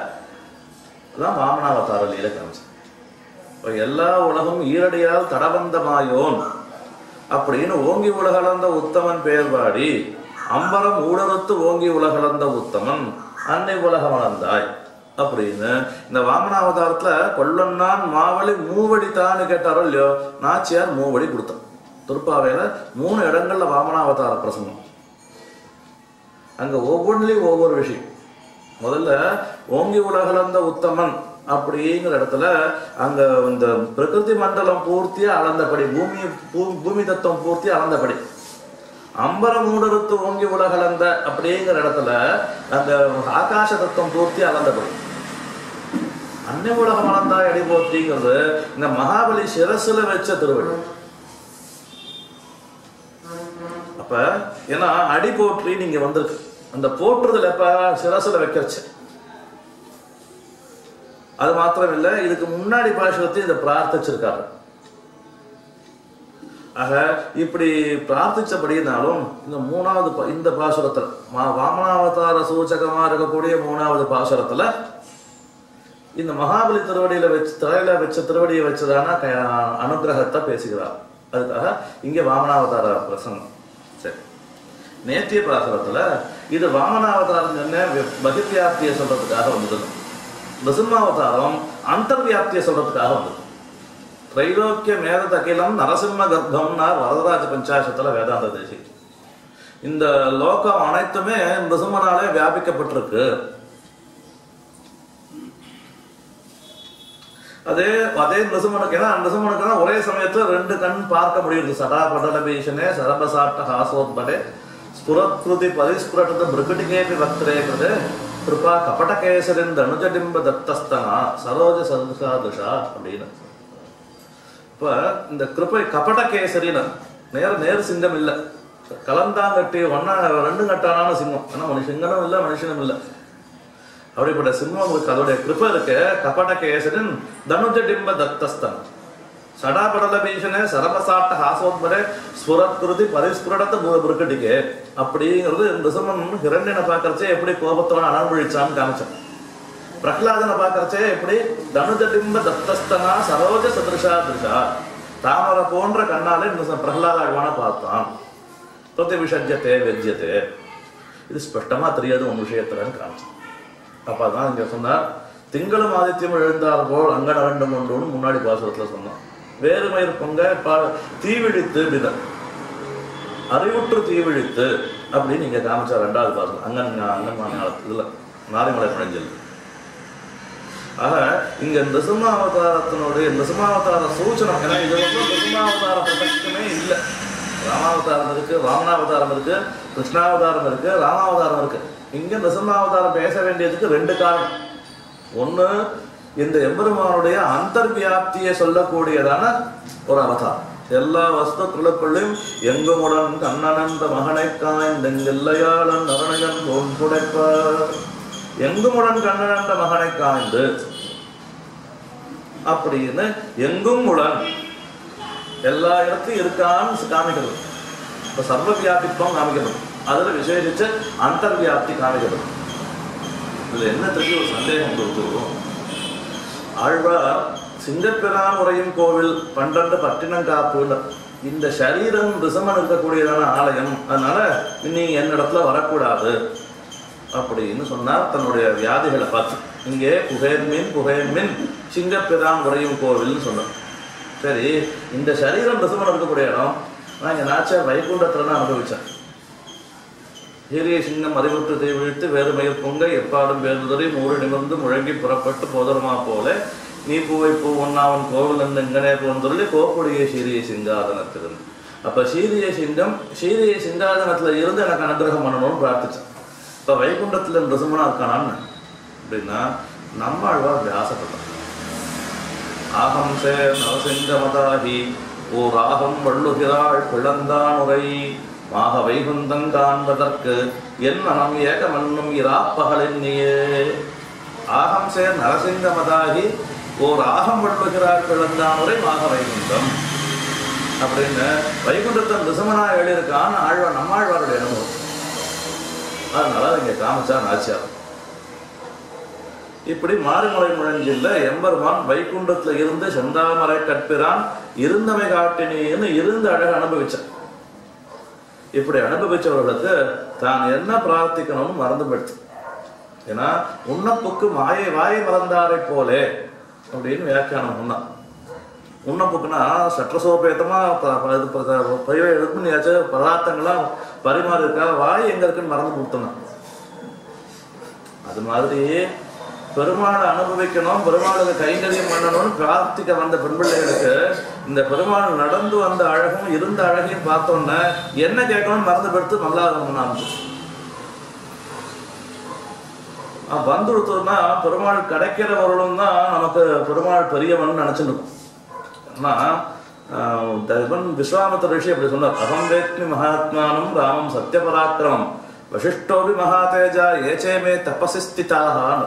தான் வாமனாவதார லீல காமிச்சு இப்ப எல்லா உலகம் ஈரடியால் தடபந்தமாயோன் அப்படின்னு ஓங்கி உலகளந்த உத்தமன் பெயர் பாடி அம்பரம் ஊடறுத்து ஓங்கி உலகளந்த உத்தமன் அன்னை உலகம் அளந்தாய் அப்படின்னு இந்த வாமனாவதாரத்துல கொல்லன்னான் மாவழி மூவடி தான்னு கேட்டாரோ இல்லையோ நாச்சியார் மூவடி கொடுத்தான் திருப்பாவையில மூணு இடங்கள்ல வாமனாவதார பிரசங்கம் அங்க ஒவ்வொன்றுலயும் ஒவ்வொரு விஷயம் முதல்ல ஓங்கி உலகளந்த உத்தமன் அப்படிங்கிற இடத்துல அங்க இந்த பிரகிருதி மண்டலம் பூர்த்தியா அளந்தபடி பூமி பூ- பூமி தத்துவம் பூர்த்தியா அளந்தபடி அம்பர மூடறுத்து ஓங்கி உலகளந்த அப்படிங்கிற இடத்துல அந்த ஆகாச தத்துவம் பூர்த்தியா அளந்தபடி அன்னை உலகம் அளந்தா எடி போற்றிங்கிறது இந்த மகாபலி சிரசுல வச்ச திருவடி அப்ப ஏன்னா அடி போற்றி நீங்க வந்திருக்கு அந்த போற்றுதல் எப்ப சிரசுல வைக்கிறச்சு அது மாத்திரம் இல்ல இதுக்கு முன்னாடி பாசுரத்தையும் இதை பிரார்த்திச்சிருக்காரு ஆக இப்படி பிரார்த்திச்சபடினாலும் இந்த மூணாவது பா- இந்த பாசுரத்துல மா- வாமனாவதார சூச்சகமா இருக்கக்கூடிய மூணாவது பாசுரத்துல இந்த மகாபலி திருவடியில வச்சு தலையில வச்ச திருவடியை வச்சதான க- அனுக்கிரகத்தை பேசுகிறார் அதுக்காக இங்க வாமனாவதார பிரசங்கம் சரி நேத்திய பாசுரத்துல இது வாமனாவதாரம் என்ன பகிர்வியாப்தியை சொல்றதுக்காக வந்தது நிருசிம்மாவதாரம் அந்தர்வியாப்தியை சொல்றதுக்காக வந்தது திரைலோக்கிய மேத அகிலம் நரசிம்ம கர்ப்பம்னா வரதராஜ பஞ்சாசத்துல வேதாந்த தேசி இந்த லோகம் அனைத்துமே நிருசிம்மனாலே வியாபிக்கப்பட்டிருக்கு அதே அதே நிருசிம்மனுக்கு ஏன்னா நிருசிம்மனுக்குனா ஒரே சமயத்துல ரெண்டு கண் பார்க்க முடியுது சதா படல பீஷனே சரபசாட்ட ஹாசோத்படே ஸ்புரத்ருதி பரிஸ்புரட்டது மிருகட்டிகேபி வக்திரே கிருதே கிருபா கபடகேசரின் தனுஜடிம்ப தத்தஸ்தனா சரோஜ சதுசாதுஷா அப்படின்னு இப்ப இந்த கிருபை கபட கேசரின்னு நேர நேர் சிங்கம் இல்ல கலந்தாங்கட்டி ஒன்னா ரெண்டு கட்டானான சிங்கம் ஆனா மனுஷ சிங்கனும் இல்ல மனுஷனும் இல்ல அப்படிப்பட்ட சிம்மம் இருக்கு அதோடைய கிருபை இருக்கு கபட கேசரின் தனுஜ டிம்ப தத்தஸ்தன் சடாபடல பீஷனே சரபசாட்ட ஹாசோத்மரே ஸ்புரத்கிருதி பரிஸ்புரடத்த புருக்கட்டிக்கு அப்படிங்கிறது நிசமன் ஹிரண்யனை பார்க்கறச்சே எப்படி கோபத்தோட அனர்மொழிச்சான்னு காமிச்சான் பிரகலாதனை பார்க்கறச்சே எப்படி தனுஜடிம்ப தத்தஸ்தனா சரோஜ சதிருஷா திருஷா தாமரை போன்ற கண்ணாலே இந்த பிரகலாத அழ்வான பார்த்தான் தொத்தி விஷஜ்யத்தே வெஜ்யத்தே இது ஸ்பஷ்டமா தெரியாது உன் விஷயத்துலன்னு காமிச்சான் அப்ப அதான் இங்க சொன்னார் திங்களும் ஆதித்யம் எழுந்தார் போல் அங்கன வேண்டும் ஒன்றுன்னு முன்னாடி பாசுரத்துல சொன்னான் வேறு மயிர் பொங்க பா- தீவிழித்து அப்படின்னார் அறிவுற்று தீவிழித்து அப்படின்னு நீங்க காமிச்சா ரெண்டாவது பாசுரம் அங்கன் அங்கன்மான இதுல நாரிமலை பழஞ்சல் ஆக இங்க நிருசிம்மாவதாரத்தினுடைய நிருசிம்மாவதார சூச்சனம் ஏன்னா இது வந்து நிருசிம்மாவதார பிரசக்தமே இல்லை ராமாவதாரம் இருக்கு வாமனாவதாரம் இருக்கு கிருஷ்ணாவதாரம் இருக்கு ராமாவதாரம் இருக்கு இங்க நிருசிம்மாவதாரம் பேச வேண்டியதுக்கு ரெண்டு காரணம் ஒண்ணு இந்த எம்பெருமானுடைய அந்தர்வியாப்தியை சொல்லக்கூடியதான ஒரு அவதாரம் எல்லா வஸ்துக்களுக்குள்ளும் எங்குமுடன் கண்ணனந்த மகனை காய்ந்தெங்கில்லையாளன் நரணையன் தோன் புடைப்பார் எங்குமுடன் கண்ணனந்த மகனை காய்ந்து அப்படின்னு எங்கும் உடன் எல்லா இடத்தையும் இருக்கான்னு காமிக்கிறது இப்ப சர்வ வியாபித்துவம் காமிக்கிறது அதுல விசேஷிச்சு அந்தர்வியாப்தி காமிக்கிறது இதுல என்ன தெரிஞ்சு ஒரு சந்தேகம் கொடுத்து ஆழ்வார் சிங்கப்பிரான் உரையும் கோவில் பன்னெண்டு பட்டினங்காப்புன்னு இந்த சரீரம் ரிசமன் இருக்கக்கூடியதான ஆலயம் அதனால நீ என்னிடத்துல வரக்கூடாது அப்படின்னு சொன்னார் தன்னுடைய வியாதிகளை பார்த்து இங்கே புகையன்மின் புகையன்மின் சிங்கப்பிரான் உரையும் கோவில்னு சொன்னார் சரி இந்த சரீரம் ரிசமன் இருக்கக்கூடிய இடம் நான் இங்க நாச்சார் வைகுண்டத்துல தான் அனுபவிச்சேன் ஹீரிய சிங்கம் அறிவுற்று தீ வீழ்த்து வேறு மயிர் பொங்க எப்பாடும் பேருதறி மூறு நிமிர்ந்து முழங்கி புறப்பட்டு போதரமா போல நீ பூவை பூ ஒன்னாவன் கோவில் என்று இங்கனே போன்றொல்லி கோப்புடைய சீரிய சிங்காதனத்திலிருந்து அப்ப சீரிய சிங்கம் சீரிய சிங்காதனத்துல இருந்து எனக்கு அனுகிரகம் பண்ணணும்னு பிரார்த்திச்சேன் இப்ப வைகுண்டத்துல ரிசமனா இருக்கானான்னு அப்படின்னா நம்மாழ்வார் அப்படி ஆசைப்பட்டான் ஆகம் சே நவசிங்கமதாகி ஓர் ஆகம் வள்ளுகிறாள் பிளந்தான் உரை மாக வைகுந்தம் காண்பதற்கு என் மனம் ஏகமன்னும் இராப்பகலின் நீயே ஆகம் சே நரசிங்கமதாகி ஓர் ஆகம் வள்ளுகிறாள் பிளந்தான் உரை மாக வைகுந்தம் அப்படின்னு வைகுண்டத்தன் ரிசமனா எழுதியிருக்கான்னு ஆழ்வார் நம்மாழ்வாருடைய அனுபவம் அதனால இங்க காமிச்சா நாச்சியார் இப்படி மாரிமலை முழஞ்சில்ல எம்பெருமான் வைகுண்டத்துல இருந்து செந்தாமரை கற்பிரான் இருந்தமை காட்டினேன்னு இருந்து அழகு அனுபவிச்சான் இப்படி அனுபவிச்சவர்களுக்கு தான் என்ன பிரார்த்திக்கணும்னு மறந்து போயிடுச்சு ஏன்னா உண்ணப்புக்கு மாயை வாயை மறந்தாரை போலே அப்படின்னு வியாக்கியானம் சொன்னான் உண்ணப்புக்குன்னா சற்றசோபேத்தமா ப- ப- இது ப- பயிரை எடுப்புனியாச்சும் பதார்த்தங்கள்லாம் பரிமாறி இருக்கா வாய் எங்க இருக்குன்னு மறந்து கொடுத்தனான் அது மாதிரி பெருமாளை அனுபவிக்கணும் பெருமாளுக்கு கைங்கரியம் பண்ணணும்னு பிரார்த்திக்க வந்த பெண் பிள்ளைகளுக்கு இந்த பெருமாள் நடந்து வந்த அழகும் இருந்த அழகையும் பார்த்தோன்னே என்ன கேட்கணும்னு மறந்து படுத்து நல்லா இருக்கணும் வந்து கொடுத்தோம்னா பெருமாள் கிடைக்கிறவர்களும் தான் நமக்கு பெருமாள் பெரியவன் நினைச்சுருக்கோம் ஆனா ஆஹ் தகவன் விஸ்வாமித்திர ரிஷி அப்படி சொன்னார் அகம் வேத்மி மகாத்மானம் ராமம் சத்யபராக்கிரமம் வசிஷ்டோபி மகாதேஜா ஏச்சேமே தபசி ஸ்திதாகான்னு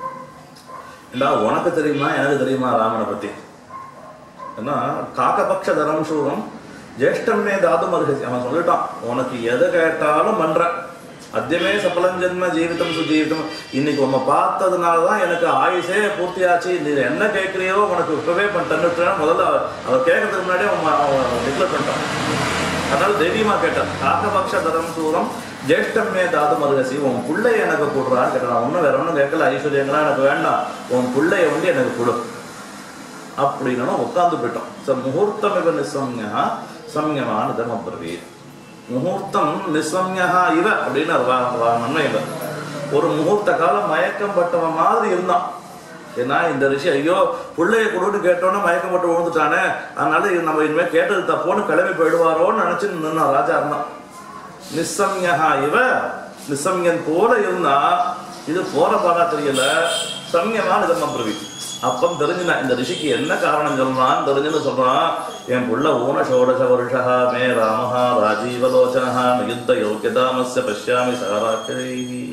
ஏண்டா உனக்கு தெரியுமா எனக்கு தெரியுமா ராமனை பத்தி ஏன்னா காக்கபக்ஷ தரம் சூரம் ஜேஷ்டமே தாது மருகசி அவன் சொல்லிட்டான் உனக்கு எதை கேட்டாலும் பண்ற அத்தியமே சபலம் ஜென்ம ஜீவிதம் சுஜீவிதம் இன்னைக்கு உன்னை பார்த்ததுனால தான் எனக்கு ஆயுசே பூர்த்தியாச்சு நீ என்ன கேட்குறியோ உனக்கு இப்பவே பண்ணிட்டேன்னு முதல்ல அவ- அவர் கேட்கறதுக்கு முன்னாடியே அவன் அவன் டிக்ளேர் பண்ணிட்டான் அதனால தைரியமா கேட்டான் காக்கபக்ஷ தரம் சூரம் ஜேஷ்டமே தாது மருகசி உன் பிள்ளைய எனக்கு கொடுறான்னு கேட்டான் ஒன்றும் வேற ஒன்றும் கேட்கல ஐஸ்வர்யங்களா எனக்கு வேண்டாம் உன் பிள்ளைய வந்து எனக்கு கொடு அப்படின்னு உட்கார்ந்து போயிட்டோம் ச முகூர்த்தம் இவ நிசம்யா சம்யமான தர்ம பிரவீத் முகூர்த்தம் நிசம்யா இவ அப்படின்னு வா- வா- நன்மை இவ ஒரு முகூர்த்த காலம் மயக்கம் பட்டவன் மாதிரி இருந்தான் ஏன்னா இந்த ரிஷி ஐயோ பிள்ளைய கொடுன்னு கேட்டோன்னே மயக்கம் பட்டு விழுந்துட்டானே அதனால இது நம்ம இனிமேல் கேட்டது தப்போன்னு கிளம்பி போயிடுவாரோன்னு நினைச்சு நின்னான் ராஜா இருந்தான் நிசம்யா இவ நிசம்யன் போல இருந்தா இது போற பாடா தெரியல சம்யமான தர்மம் பிரவி அப்பம் தெரிஞ்சுனா இந்த ரிஷிக்கு என்ன காரணம் சொல்றான் தெரிஞ்சுன்னு சொல்றான் என் புள்ள ஊன ஷோடச வருஷா மே ராமஹா ராஜீவலோச்சனஹா நியுத்த யோக்கியதாமஸ்ய பஷ்யாமி சகராக்கை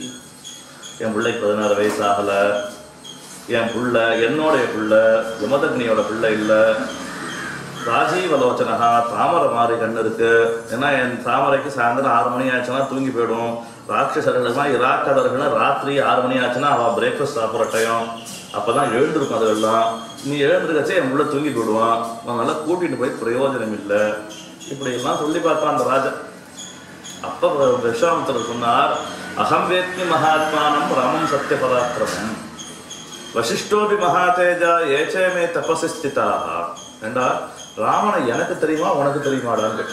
என் பிள்ளைக்கு பதினாறு வயசு ஆகல என் புள்ள என்னோடைய புள்ள யமதக்னியோட பிள்ளை இல்லை ராஜீவலோச்சனஹா தாமரை மாதிரி கண்ணு இருக்கு ஏன்னா என் தாமரைக்கு சாயந்தரம் ஆறு மணி ஆச்சுன்னா தூங்கி போயிடும் ராட்சசர்களுமா இராக்கதர்கள் ராத்திரி ஆறு மணி ஆச்சுன்னா அவள் பிரேக்ஃபாஸ்ட் சாப்பிட்ற டைம் அப்பதான் எழுந்திருக்கும் அதெல்லாம் நீ எழுந்திருக்கச்சே என் உள்ள தூங்கி போயிடுவான் அதனால கூட்டிட்டு போய் பிரயோஜனம் இல்லை இப்படி எல்லாம் சொல்லி பார்த்தான் அந்த ராஜா அப்ப விஸ்வாமித்திரர் சொன்னார் அகம் வேத்மி மகாத்மானம் ராமம் சத்திய பராக்கிரமம் வசிஷ்டோபி மகாதேஜா ஏச்சேமே தபசி ஸ்திதாக ஏண்டா ராமனை எனக்கு தெரியுமா உனக்கு தெரியுமாடாங்க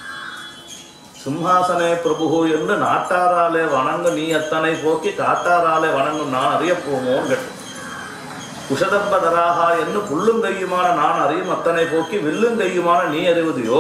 சிம்ஹாசனே பிரபு என்று நாட்டாராலே வணங்கு நீ அத்தனை போக்கி காட்டாராலே வணங்கும் நான் அறிய போமோன்னு கேட்டு குஷதம்பதராகா என்று புல்லுங்கையுமான நான் அறியும் அத்தனை போக்கி வில்லுங்கையுமான நீ அறிவதையோ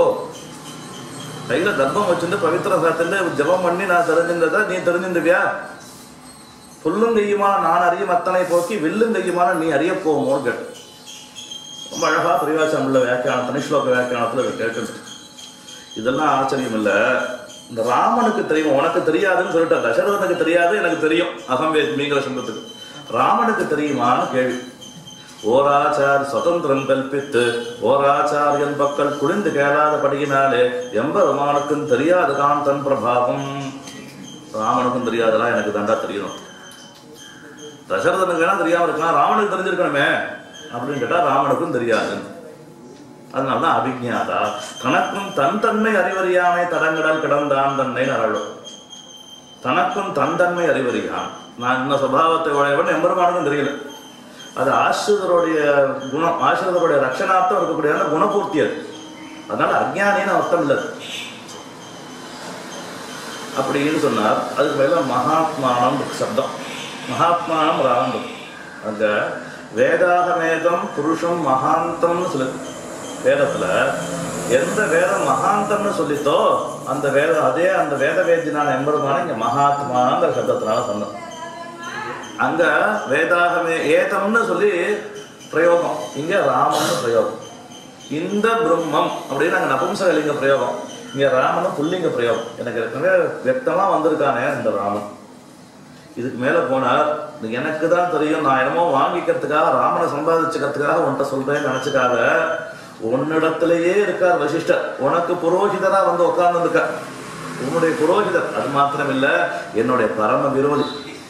கையில தர்மம் வச்சுட்டு பவித்திர சாத்திட்டு ஜபம் பண்ணி நான் தெரிஞ்சிருந்ததா நீ தெரிஞ்சிருந்தியா புல்லும் கையுமான நான் அறியும் அத்தனை போக்கி வில்லும் கையுமான நீ அறிய போவோமோன்னு கேட்டு ரொம்ப அழகா பிரிவாச்சம் உள்ள வியாக்கியானம் தனிஷ்லோக வியாக்கியானத்துல இதை கேட்டு இதெல்லாம் ஆச்சரியம் இல்ல இந்த ராமனுக்கு தெரியும் உனக்கு தெரியாதுன்னு சொல்லிட்ட தசரதனுக்கு தெரியாது எனக்கு தெரியும் அகம்பேத்மிங்கிற சொந்தத்துக்கு ராமனுக்கு தெரியுமான்னு கேள்வி ஓராச்சார் சுதந்திரம் கல்பித்து ஓராச்சாரியன் பக்கல் குளிந்து கேளாதபடியினாலே எம்பெருமானுக்கும் தெரியாது தான் தன் பிரபாவம் ராமனுக்கும் தெரியாதெல்லாம் எனக்கு தாண்டா தெரியணும் தசரதனுக்கு வேணா தெரியாம இருக்கலாம் ராமனுக்கு தெரிஞ்சிருக்கணுமே அப்படின்னு கேட்டா ராமனுக்கும் தெரியாது அதனாலதான் அபிஜாதா தனக்கும் தன் தன்மை அறிவறியாமை தடங்கடல் கிடந்தான் தன்னை அருளும் தனக்கும் தன் தன்மை அறிவறியான் நான் இந்த சுபாவத்தை உடையவன் எம்பெருமானுக்கும் தெரியல அது ஆசிரியருடைய குணம் ஆசிரியருடைய ரட்சணார்த்தம் இருக்கக்கூடிய குணபூர்த்தி அது அதனால அஜ்ஞானின்னு அர்த்தம் இல்லை அது. அப்படின்னு சொன்னார் அதுக்கு மேல மகாத்மானம் இருக்கு சப்தம் மகாத்மானம் ராமம் இருக்கு. அங்க வேதாகமேதம் புருஷம் மகாந்தம்னு சொல்லு வேதத்துல எந்த வேதம் மகாந்தம்னு சொல்லித்தோ அந்த வேதம் அதே அந்த வேத வேத்தினான எம்பெருமான இங்க மகாத்மாங்கிற சப்தத்தினால சொன்னோம் அங்க வேதாகமே ஏதம்னு சொல்லி பிரயோகம் இங்க ராமன்னு பிரயோகம் இந்த பிரம்மம் அப்படின்னு அங்க நபும்சகலிங்க பிரயோகம் இங்க ராமனும் புல்லிங்க பிரயோகம் எனக்கு ஏற்கனவே வியக்தமா வந்திருக்கானே இந்த ராமன் இதுக்கு மேல போனார் இது எனக்கு தான் தெரியும் நான் என்னமோ வாங்கிக்கிறதுக்காக ராமனை சம்பாதிச்சுக்கிறதுக்காக உன்கிட்ட சொல்றேன்னு நினைச்சுக்காக உன்னிடத்திலேயே இருக்கார் வசிஷ்டர் உனக்கு புரோகிதரா வந்து உட்கார்ந்து இருக்கார் உன்னுடைய புரோகிதர் அது மாத்திரம் இல்ல என்னுடைய பரம விரோதி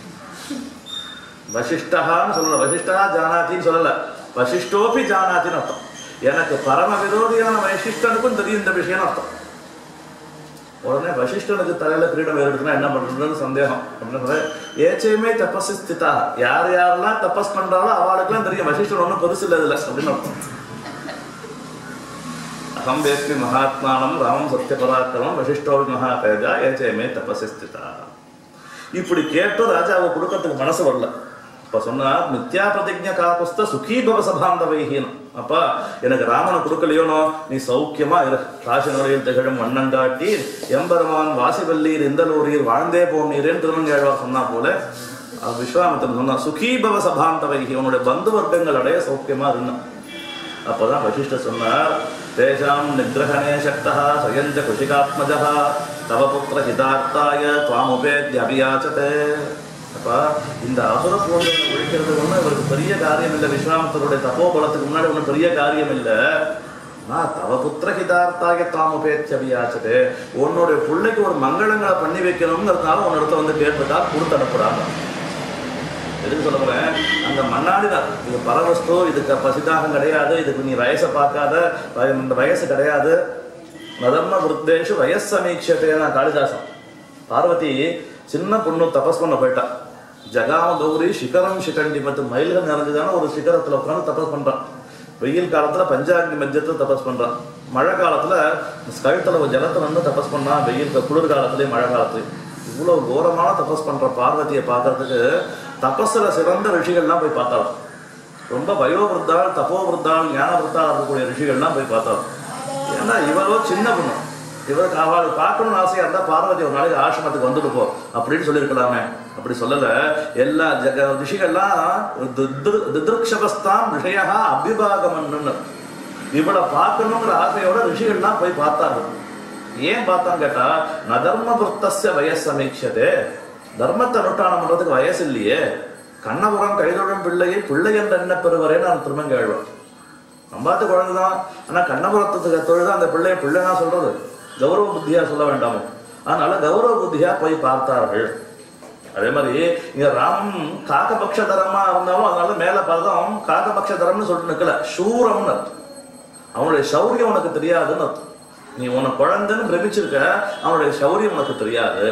வசிஷ்டகான்னு சொல்லல வசிஷ்டா ஜானாத்தின்னு சொல்லல வசிஷ்டோபி ஜானாத்தின்னு அர்த்தம் எனக்கு பரம விரோதியான வசிஷ்டனுக்கும் தெரியும் இந்த விஷயம் அர்த்தம் உடனே வசிஷ்டனுக்கு தலையில கிரீடம் ஏறிடுச்சுன்னா என்ன பண்றதுன்னு சந்தேகம் அப்படின்னு சொல்றேன் ஏச்சையுமே தபஸ் ஸ்திதா யார் யாரெல்லாம் தபஸ் பண்றாலோ அவளுக்கெல்லாம் தெரியும் வசிஷ்டன் ஒன்றும் பெருசு இல்லை இதுல அப்படின்னு அர்த்தம் அகம் வேஸ்மி மகாத்மானம் ராமம் சத்தியபராக்கிரமம் வசிஷ்டோபி மகாதேஜா ஏச்சையுமே தபஸ் ஸ்திதா இப்படி கேட்டும் ராஜாவை கொடுக்கறதுக்கு மனசு வரல அப்ப சொன்னார் மித்யா பிரதிஜா காப்புஸ்த சுகீ பவ சபாந்தவைஹீனம் அப்பா எனக்கு ராமனை கொடுக்கலையோனோ நீ சௌக்கியமா இரு காசி நுரையில் திகழும் மண்ணங்காட்டி எம்பெருமான் வாசிவல்லீர் இந்தலூரீர் வாழ்ந்தே போனீரேன்னு திருமங்கேழ்வார் சொன்னா போல அஹ் விஸ்வாமித்திரன் சொன்னா சுகீ பவ சபாந்தவைஹி உன்னுடைய பந்து வர்க்கங்கள் அடைய சௌக்கியமா இருந்தான் அப்பதான் வசிஷ்ட சொன்னார் தேசாம் நிகிரகணே சக்தா சயஞ்ச குஷிகாத்மஜா தவ புத்திர ஹிதார்த்தாய துவாமுபேத்ய அபியாச்சதே அப்பா இந்த அசுர போன்றவனை ஒழிக்கிறது ஒன்றும் இவருக்கு பெரிய காரியம் இல்லை விஸ்வாமித்தருடைய தப்போபலத்துக்கு முன்னாடி ஒன்றும் பெரிய காரியம் இல்லை நான் தவ புத்திர ஹிதார்த்தாக தாமுபேட்ச அபியாச்சதே உன்னுடைய பிள்ளைக்கு ஒரு மங்களங்களை பண்ணி வைக்கணுங்கிறதுனால உன் இடத்துல வந்து கேட்டுட்டா கொடுத்து அனுப்புறாங்க எதுக்கு சொல்ல போறேன் அந்த மண்ணாடி தான் இது பரவஸ்து இதுக்கு பசிதாகம் கிடையாது இதுக்கு நீ வயசை பார்க்காத வய- இந்த வயசு கிடையாது நதர்ம விருத்தேஷு வயசு சமீட்சத்தையான காளிதாசன் பார்வதி சின்ன பொண்ணு தபஸ் பண்ண போயிட்டா ஜகாம கௌரி சிகரம் சிகண்டி மற்றும் மயில்கள் நிறைஞ்சுதான ஒரு சிகரத்துல உட்காந்து தபஸ் பண்றான் வெயில் காலத்துல பஞ்சாங்கி மத்தியத்துல தபஸ் பண்றான் மழை காலத்துல கழுத்துல ஒரு ஜலத்தை வந்து தபஸ் பண்ணா வெயில் குளிர் காலத்துலயும் மழை காலத்துலயும் இவ்வளவு கோரமான தபஸ் பண்ற பார்வதியை பார்க்கறதுக்கு தபஸ்ல சிறந்த ரிஷிகள்லாம் போய் பார்த்தாலும் ரொம்ப வயோவிருத்தாள் தபோவிருத்தாள் ஞான விருத்தாள் இருக்கக்கூடிய ரிஷிகள்லாம் போய் பார்த்தாலும் ஏன்னா இவரோ சின்ன பொண்ணு இவருக்கு அவள் பார்க்கணும்னு ஆசையா இருந்தா பார்வதி ஒரு நாளைக்கு ஆசிரமத்துக்கு வந்துட்டு போ அப்படின்னு சொல்லியிருக்கலாமே அப்படி சொல்லல எல்லா ஜக ரிஷிகள்லாம் தித்ரு- தித்ருக்ஷபஸ்தாம் விஷயா அபிபாகமன்னு இவளை பார்க்கணுங்கிற ஆசையோட ரிஷிகள்லாம் போய் பார்த்தார்கள் ஏன் பார்த்தான்னு கேட்டா நதர்ம விருத்தஸ்ய வயசு சமீட்சதே தர்மத்தை அனுஷ்டானம் பண்றதுக்கு வயசு இல்லையே கண்ணபுரம் கைதொழும் பிள்ளையை பிள்ளை என்ற என்ன பெறுவரேன்னு நான் திரும்ப கேள்வன் நம்பாத்து குழந்தைதான் ஆனா கண்ணபுரத்துக்கு தொழுது அந்த பிள்ளைய பிள்ளைனா சொல்றது கௌரவ புத்தியா சொல்ல வேண்டாமோ அதனால கௌரவ புத்தியா போய் பார்த்தார்கள் அதே மாதிரி இங்க ராமன் காக்கபக்ஷதரமா இருந்தாலும் அதனால மேல பதம் காக்கபக்ஷதரம்னு சொல்லிட்டு நிக்கல சூரம்னு அர்த்தம் அவனுடைய சௌரியம் உனக்கு தெரியாதுன்னு அர்த்தம் நீ உன குழந்தைன்னு பிரமிச்சிருக்க அவனுடைய சௌரியம் உனக்கு தெரியாது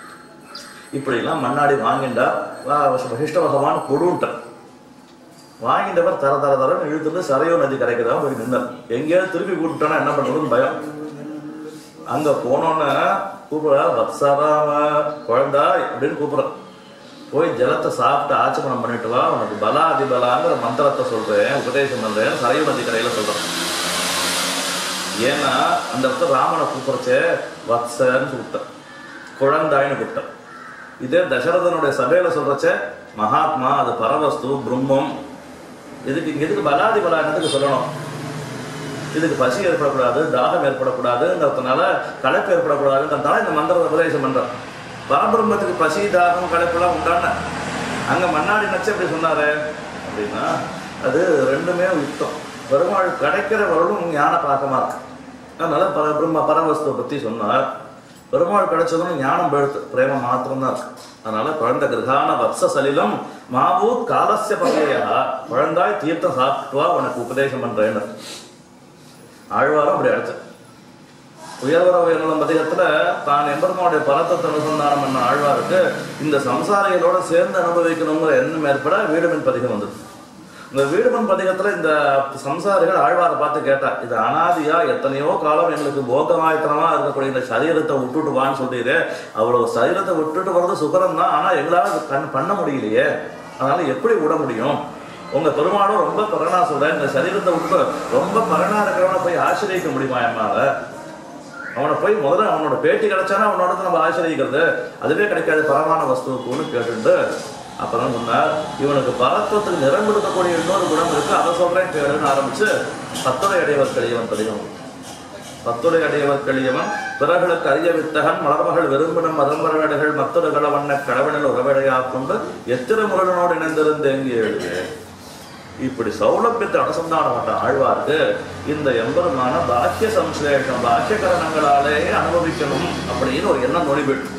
இப்படிலாம் மண்ணாடி வாங்கிண்டா வா- வசிஷ்ட பகவான் கொடுன்ட்டார் வாங்கிட்டவர் தர தர தரன்னு இழுத்துட்டு சரையோ நதி கரைக்கு தான் போய் நின்னார் எங்கேயாவது திருப்பி கூப்பிட்டானா என்ன பண்றதுன்னு பயம் அங்க போனோன்னு கூப்பிட வத்சராம குழந்தாய் அப்படின்னு கூப்பிடுற போய் ஜலத்தை சாப்பிட்டு ஆச்சமனம் பண்ணிட்டு வா உனக்கு பலாதி பலாங்கிற மந்திரத்தை சொல்றேன் உபதேசம் பண்றேன் சரையோ நதி கரையில சொல்றேன் ஏன்னா அந்த இடத்துல ராமனை கூப்பிடுறச்சே வத்சன்னு கூப்பிட்டார் குழந்தாய்னு கூப்பிட்டார் இதே தசரதனுடைய சபையில சொல்றச்சே மகாத்மா அது பரவஸ்து பிரம்மம் இதுக்கு இங்க எதுக்கு பலாதி பலாங்கிறதுக்கு சொல்லணும் இதுக்கு பசி ஏற்படக்கூடாது தாகம் ஏற்படக்கூடாதுங்கிறதுனால களைப்பு ஏற்படக்கூடாதுன்றதுனால இந்த மந்திரத்தை உபதேசம் பண்றான் பரபிரம்மத்துக்கு பசி தாகம் களைப்பெல்லாம் உண்டான அங்க மண்ணாடி நச்சு எப்படி சொன்னாரு அப்படின்னா அது ரெண்டுமே யுத்தம் பெருமாள் கிடைக்கிற வரலும் ஞான பாக்கமா இருக்கு அதனால பரபிரம்ம பரவஸ்துவை பத்தி சொன்னார் பெருமாள் கிடைச்சதும் ஞானம் பெழுத்து பிரேமம் மாத்திரம்தான் இருக்கு அதனால குழந்தை கிரகான வத்ச சலிலம் மாவூத் காலசிய பகையா குழந்தாய் தீர்த்தம் சாப்பிட்டு வா உனக்கு உபதேசம் பண்றேன்னு ஆழ்வாரும் அப்படி அழைச்சார் உயர்வர உயர்நலம் பதிகத்துல தான் எம்பெருமானுடைய பரத்தத்தை அனுசந்தானம் பண்ண ஆழ்வாருக்கு இந்த சம்சாரிகளோட சேர்ந்து அனுபவிக்கணுங்கிற எண்ணம் ஏற்பட வீடுமன் பதிகம் வந்தது இந்த வீடுமன் பதிகத்துல இந்த சம்சாரிகள் ஆழ்வாரை பார்த்து கேட்டா இது அனாதியா எத்தனையோ காலம் எங்களுக்கு போகமாயத்தனமா இருக்கக்கூடிய இந்த சரீரத்தை விட்டுட்டு வான்னு சொல்றீரு அவ்வளவு சரீரத்தை விட்டுட்டு வர்றது சுகரம் தான் ஆனா எங்களால அது கண் பண்ண முடியலையே அதனால எப்படி விட முடியும் உங்க பெருமாளும் ரொம்ப பரணா சொல்ற இந்த சரீரத்தை விட்டு ரொம்ப பரணா இருக்கிறவனை போய் ஆசிரியக்க முடியுமா என்னால அவனை போய் முதல்ல அவனோட பேட்டி கிடைச்சானா அவனோட நம்ம ஆசிரியக்கிறது அதுவே கிடைக்காது பரமான வஸ்துவுக்குன்னு கேட்டுட்டு அப்பதான் சொன்னார் இவனுக்கு பரத்துவத்துக்கு நிறம் கொடுக்கக்கூடிய இன்னொரு குணம் இருக்கு அதை சொல்றேன் கேளுன்னு ஆரம்பிச்சு பத்துரை அடையவர் கழியவன் பதிகம் பத்துரை அடையவர் கழியவன் பிறர்களுக்கு அறிய வித்தகன் மலர்மகள் விரும்பினம் மதம்பரகடைகள் மத்தொரு களவண்ண கடவுளில் உறவடையாக கொண்டு எத்திர முருகனோடு இணைந்திருந்தேங்கி எழுது இப்படி சௌலபியத்தை அனுசந்தானம் பண்ண ஆழ்வாருக்கு இந்த எம்பெருமான பாக்கிய சம்சேஷம் பாக்கிய கரணங்களாலேயே அனுபவிக்கணும் அப்படின்னு ஒரு எண்ணம் நொடிபெற்று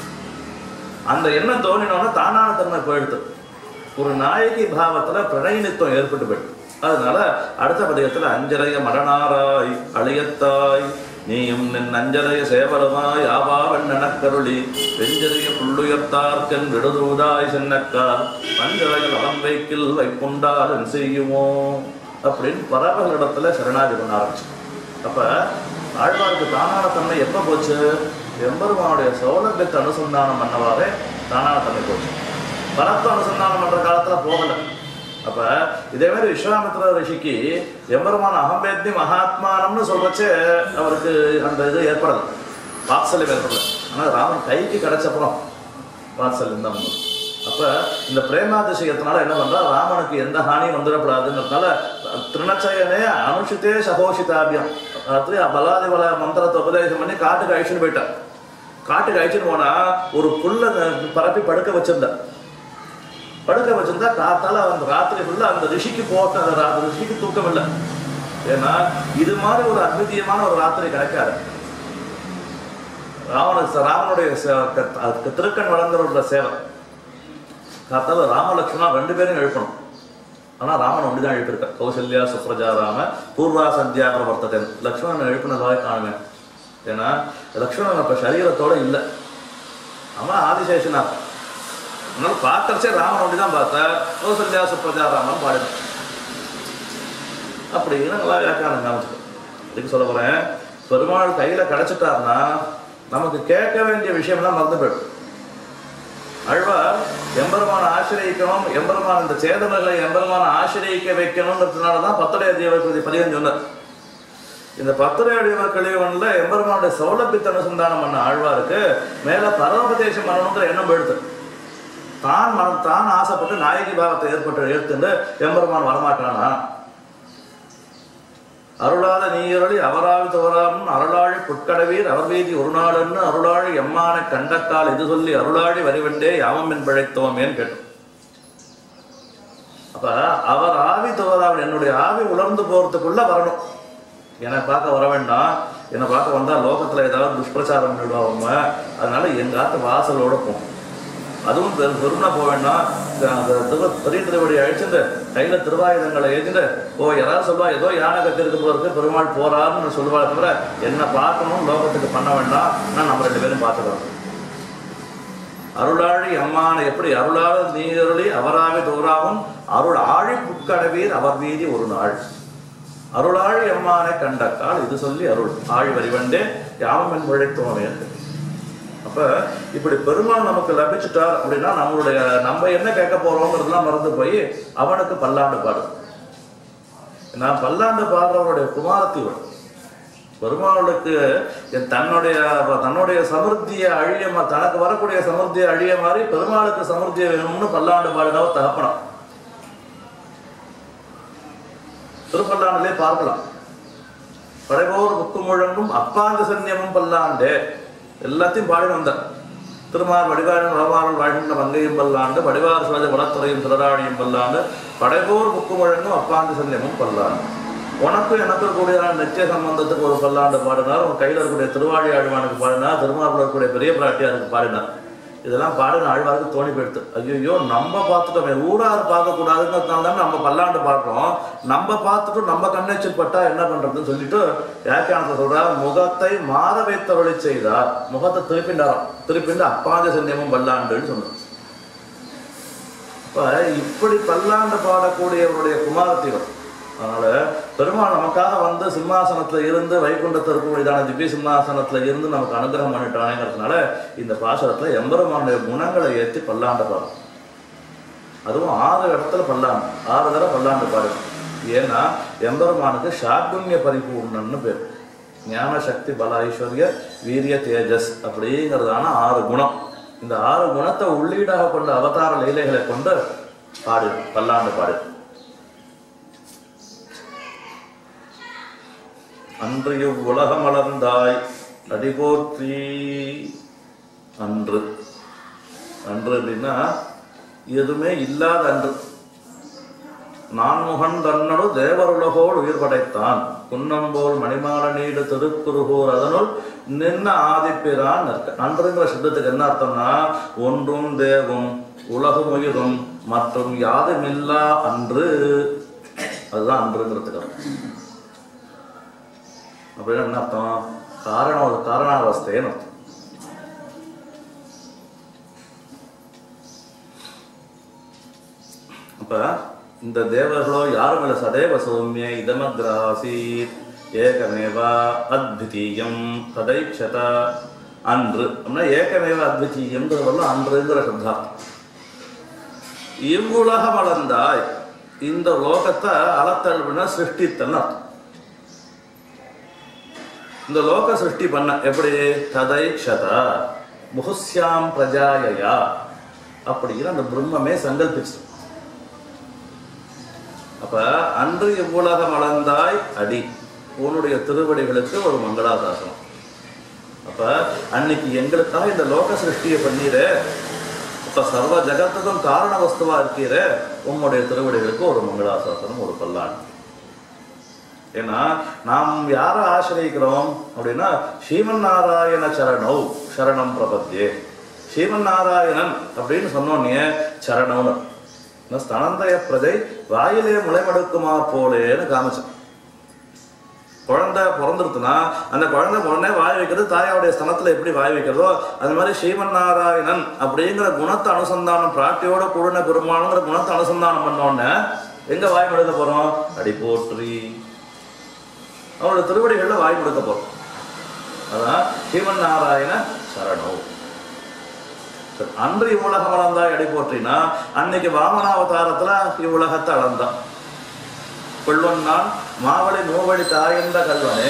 அந்த எண்ணம் தோணினோன்னா தானான தன்மை போயிடுது ஒரு நாயகி பாவத்துல பிரணயனித்துவம் ஏற்பட்டு போயிடுது அதனால அடுத்த பதிகத்துல அஞ்சரைய மரணாராய் அழியத்தாய் நீயும் நின் அஞ்சரைய சேவலமாய் ஆவாவன் எனக்கருளி வெஞ்சரிய புள்ளுயர்த்தார்க்கன் விடுதூதாய் சென்னக்கார் பஞ்சரையில் அலம் வைக்கில் வைப்புண்டால் என் செய்யுமோ அப்படின்னு பரவகளிடத்துல சரணாதி பண்ண ஆரம்பிச்சு அப்ப ஆழ்வாருக்கு தானான தன்மை எப்ப போச்சு எம்பெருமானுடைய சௌலபியத்தை அனுசந்தானம் பண்ணவாறே தானான தன்மை போச்சு பரத்தை அனுசந்தானம் பண்ற காலத்துல போகல அப்ப இதே மாதிரி விஸ்வாமித்ர ரிஷிக்கு எம்பெருமான அகம்பேத்தி மகாத்மானம்னு சொல்றச்சே அவருக்கு அந்த இது ஏற்படல வாத்சல்யம் ஏற்படல ஆனா ராமன் கைக்கு கிடைச்சப்புறம் வாத்சல்யம் தான் வந்தது. அப்ப இந்த பிரேமாதிசயத்தினால என்ன பண்றா ராமனுக்கு எந்த ஹானியும் வந்துடக்கூடாதுங்கிறதுனால திருணச்சயனே அனுஷித்தே சகோஷிதாபியம் ராத்திரி பலாதி பல மந்திரத்தை உபதேசம் பண்ணி காட்டுக்கு அழிச்சுன்னு போயிட்டான் காட்டுக்கு அழிச்சுன்னு போனா ஒரு புல்ல பரப்பி படுக்க வச்சிருந்தா படுக்க வச்சிருந்தா காத்தால அந்த ராத்திரி ஃபுல்லா அந்த ரிஷிக்கு போட்ட அந்த ரா- அந்த ரிஷிக்கு தூக்கம் இல்லை ஏன்னா இது மாதிரி ஒரு அத்விதீயமான ஒரு ராத்திரி கிடைக்காது ராவண ராமனுடைய சே- க- அதுக்கு திருக்கண் வளர்ந்தவரோட சேவை காத்தால ராமலட்சுமணா ரெண்டு பேரும் எழுப்பணும் ஆனா ராமன் ஒன்றுதான் எழுப்பியிருக்க கௌசல்யா சுப்ரஜா ராம பூர்வா சந்தியா பிரவர்த்தகன் லக்ஷ்மணன் எழுப்பினதாக காணுவேன் ஏன்னா லக்ஷ்மணன் அப்ப சரீரத்தோட இல்லை அவன் ஆதிசேஷனா அதனால பார்க்கறச்சே ராமன் ஒண்டி தான் பார்த்தா கௌசல்யா சுப்ரஜா ராமன் பாடினான் அப்படின்னு நல்லா வியாக்கியானம் காமிச்சு இதுக்கு சொல்ல போறேன் பெருமாள் கையில கிடைச்சிட்டாருன்னா நமக்கு கேட்க வேண்டிய விஷயம்லாம் மறந்து போயிடும் அழ்வார் எம்பெருமான ஆசிரியக்கணும் எம்பெருமான் இந்த சேதனர்களை எம்பெருமான ஆசிரியக்க வைக்கணுங்கிறதுனால தான் பத்தடைய தேவர்களை பதிவன் சொன்னார் இந்த பத்தடைய அடிவர் கழிவன்ல எம்பெருமானுடைய சௌலபியத்தை அனுசந்தானம் பண்ண ஆழ்வாருக்கு மேல பரமபதேசம் பண்ணணுங்கிற எண்ணம் போயிடுது தான் மனம் தான் ஆசைப்பட்டு நாயகி பாவத்தை ஏற்பட்டு ஏற்றுண்டு எம்பெருமான் வரமாட்டானா அருளாத நீயருளி அவராவி தோறாமும் அருளாழி புட்கடவீர் அவர் வீதி ஒரு நாளன்னு அருளாழி எம்மான கண்டக்கால் இது சொல்லி அருளாழி வரிவண்டே யாமம் என் பிழைத்தோமேன்னு கேட்டோம் அப்ப அவர் ஆவி தோறாமல் என்னுடைய ஆவி உலர்ந்து போறதுக்குள்ள வரணும் என்னை பார்க்க வர வேண்டாம் என்னை பார்க்க வந்தா லோகத்துல ஏதாவது துஷ்பிரச்சாரம் பண்ணிடுவாங்க அதனால எங்க ஆத்து வாசலோட போகும் அதுவும் பெரு பெருமை போக வேண்டாம் இந்த- அந்த திரு பெரிய திருவடி அழிச்சுட்டு கையில திருவாயுதங்களை ஏற்றிட்டு ஓ யாராவது சொல்லுவா ஏதோ யானை கத்திருக்கு போல இருக்கு பெருமாள் போறாருன்னு சொல்லுவாள் தவிர என்ன பார்க்கணும் லோகத்துக்கு பண்ண வேண்டாம் நான் நம்ம ரெண்டு பேரும் பார்த்துக்கிறோம் அருளாழி அம்மான எப்படி அருளாள நீரொளி அவராவி தோறாவும் அருள் ஆழி புட்கடவீர் அவர் வீதி ஒரு நாள் அருளாழி அம்மானை கண்டக்கால் இது சொல்லி அருள் ஆழி வரிவண்டே யாமன் பிழைத்தோமே அப்ப இப்படி பெருமாள் நமக்கு லபிச்சுட்டார் அப்படின்னா நம்மளுடைய நம்ம என்ன கேட்க போறோங்கிறதுலாம் மறந்து போய் அவனுக்கு பல்லாண்டு பாடு நான் பல்லாண்டு பாடுறவருடைய குமாரத்தி இவள். பெருமாளுக்கு என் தன்னுடைய தன்னுடைய சமிருத்தியை அழிய மா- தனக்கு வரக்கூடிய சமிருத்தியை அழிய மாதிரி பெருமாளுக்கு சமிருத்தியை வேணும்னு பல்லாண்டு பாடினவர் தகப்பனம் திருப்பல்லாண்டிலே பார்க்கலாம் படைபோர் புக்கு முழங்கும் அப்பாங்க சன்னியமும் பல்லாண்டு எல்லாத்தையும் பாடி வந்தார் திருமார் வடிவாரின் வளவாரல் வாழ்கின்ற மங்கையும் பல்லாண்டு வடிவார் சுவத வளத்துறையும் சிறராணியும் பல்லாண்டு படைபோர் புக்கு முழங்கும் அப்பாங்க சன்னியமும் பல்லாண்டு உனக்கும் எனக்கும் கூடிய நிச்சய சம்பந்தத்துக்கு ஒரு பல்லாண்டு பாடினார் உன் கையில் இருக்கக்கூடிய திருவாழி ஆழ்வானுக்கு பாடினார் திருமாரில் இருக்கக்கூடிய பெரிய பிராட்டியாருக்கு பாடினார் இதெல்லாம் பாடின ஆழ்வாருக்கு தோணி போயிடுது ஐயோ நம்ம பார்த்துட்டோமே ஊரார் பார்க்கக்கூடாதுங்கிறதுனால தான் நம்ம பல்லாண்டு பாடுறோம் நம்ம பார்த்துட்டு நம்ம கண்ணெச்சல் பட்டா என்ன பண்றதுன்னு சொல்லிட்டு வியாக்கியானத்தை சொல்றார் முகத்தை மாற வைத்தவழி செய்தார் முகத்தை திருப்பிண்டாராம் திருப்பிண்டு அப்பாஞ்ச சந்தியமும் பல்லாண்டுன்னு சொன்னார் இப்ப இப்படி பல்லாண்டு பாடக்கூடியவருடைய குமாரத்தியம் அதனால பெருமாள் நமக்காக வந்து சிம்மாசனத்துல இருந்து வைகுண்டத்தில் இருக்கக்கூடியதான திவ்ய சிம்மாசனத்துல இருந்து நமக்கு அனுகிரகம் பண்ணிட்டானேங்கிறதுனால இந்த பாசுரத்துல எம்பெருமானுடைய குணங்களை ஏற்றி பல்லாண்டு பாடும் அதுவும் ஆறு இடத்துல பல்லாண்டு ஆறு தடவை பல்லாண்டு பாடும் ஏன்னா எம்பெருமானுக்கு ஷாக்குண்ய பரிபூர்ணன்னு பேர் ஞான சக்தி பல ஐஸ்வர்ய வீரிய தேஜஸ் அப்படிங்கிறதான ஆறு குணம் இந்த ஆறு குணத்தை உள்ளீடாக கொண்ட அவதார லீலைகளை கொண்டு பாடு பல்லாண்டு பாடு அன்று இவ்வுலகம் மலர்ந்தாய் அடிபோற்றி அன்று அன்று அப்படின்னா எதுவுமே இல்லாத அன்று நான்முகன் தன்னடு தேவருலகோடு உயிர் படைத்தான் குன்னம்போல் மணிமால நீடு திருக்குறுகூர் அதனுள் நின்ன ஆதிப்பிரான் நிற்க அன்றுங்கிற சப்தத்துக்கு என்ன அர்த்தம்னா ஒன்றும் தேவும் உலகும் உயிரும் மற்றும் யாதுமில்லா அன்று அதுதான் அன்றுங்கிறதுக்கு அர்த்தம் அப்படின்னா என்ன அர்த்தம் காரணம் காரணாவஸ்தைன்னு அர்த்தம் அப்ப இந்த தேவர்களோ யாரும் இல்லை சதேவ சௌமிய இதமக்ராசீத் ஏகமேவா அத்விதீயம் ததைக்ஷத அன்று அப்படின்னா ஏகமேவ அத்விதீயம்ங்கிறதெல்லாம் அன்றுங்கிற சப்தார்த்தம் இவ்வுலகம் அளந்தாய் இந்த லோகத்தை அளத்தல்னா சிருஷ்டித்தல் அர்த்தம் இந்த லோக சிருஷ்டி பண்ண எப்படி ததை க்ஷத முகுஸ்யாம் பிரஜாயயா அப்படிங்கிற அந்த பிரம்மமே சங்கல்பிச்சு அப்ப அன்று இவ்வுலகம் அளந்தாய் அடி உன்னுடைய திருவடிகளுக்கு ஒரு மங்களாதாசனம் அப்ப அன்னைக்கு எங்களுக்காக இந்த லோக சிருஷ்டியை பண்ணீர இப்ப சர்வ ஜகத்துக்கும் காரண வஸ்துவா இருக்கீர உம்முடைய திருவடிகளுக்கு ஒரு மங்களாசாசனம் ஒரு பல்லாண்டு ஏன்னா நாம் யாரை ஆசிரியக்கிறோம் அப்படின்னா ஸ்ரீமன் நாராயண சரணௌ சரணம் பிரபத்தியே ஸ்ரீமன் நாராயணன் அப்படின்னு சொன்னோன்னே சரணம்னு நான் ஸ்தனந்தய பிரஜை வாயிலே முளைமடுக்குமா போலேன்னு காமிச்சேன் குழந்தை பிறந்துருத்துனா அந்த குழந்தை உடனே வாய் வைக்கிறது தாயாவுடைய ஸ்தனத்துல எப்படி வாய் வைக்கிறதோ அது மாதிரி ஸ்ரீமன் நாராயணன் அப்படிங்கிற குணத்தை அனுசந்தானம் பிராட்டியோட கூடின பெருமானுங்கிற குணத்தை அனுசந்தானம் பண்ணோடனே எங்க வாய் மடுக்க போறோம் அடி போற்றி அவரோட திருவடிகள்ல வாய் கொடுக்க போறோம் அதான் சிவன் நாராயண சரணம் சரி, அன்று இவ்வுலகம் அளந்தாய் அடி போற்றினா அன்னைக்கு வாமனாவதாரத்துல இவ்வுலகத்தை அளந்தான் கொள்வன் நான் மாவழி மூவழி தாயந்த கல்வனே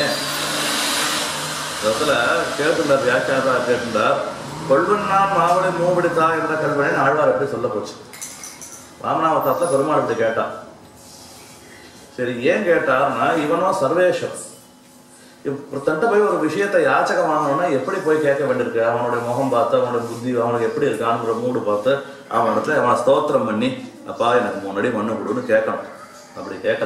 இடத்துல கேட்டுண்டார் வியாக்கியாரா கேட்டுண்டார் கொள்வன் நான் மாவழி மூவடி தாயந்த கல்வனே ஆழ்வார் எப்படி சொல்ல போச்சு வாமனாவதாரத்துல பெருமாள் இப்படி கேட்டான் சரி ஏன் கேட்டார்னா இவனும் சர்வேஷம் தன்ட்ட போய் ஒரு விஷயத்தை யாச்சகம் வாங்கணும்னா எப்படி போய் கேட்க வேண்டியிருக்கு அவனுடைய முகம் பார்த்து அவனுடைய புத்தி அவனுக்கு எப்படி இருக்கான்ற மூடு பார்த்து அவனிடத்துல அவனை ஸ்தோத்திரம் பண்ணி அப்பா எனக்கு முன்னாடி மண்ணு கொடுன்னு கேட்கணும் அப்படி கேட்கல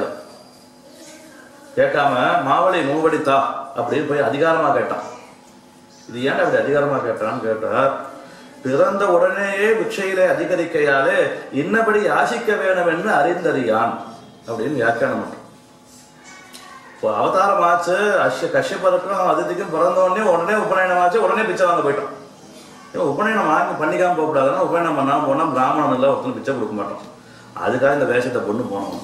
கேட்காம மாவளி மூவடி தா அப்படின்னு போய் அதிகாரமா கேட்டான் இது ஏன் அப்படி அதிகாரமா கேட்டான்னு கேட்டார் பிறந்த உடனேயே பிக்ஷையிலே அதிகரிக்கையாலே இன்னபடி யாசிக்க வேணும் என்று அறிந்தறியான் அப்படின்னு வியாக்கியானம் பண்றான் இப்போ அவதாரம் ஆச்சு அஷ்ய கஷ்யப்பருக்கும் அதிதிக்கும் பிறந்த உடனே உடனே உபநயனம் ஆச்சு உடனே பிச்சை வாங்க போயிட்டான் இவன் உபநயனம் வாங்கி பண்ணிக்காம போகக்கூடாதுன்னா உபநயனம் பண்ணாம போனா பிராமணன் இல்லை ஒருத்தன் பிச்சை கொடுக்க மாட்டான் அதுக்காக இந்த வேஷத்தை பொண்ணு போனோம்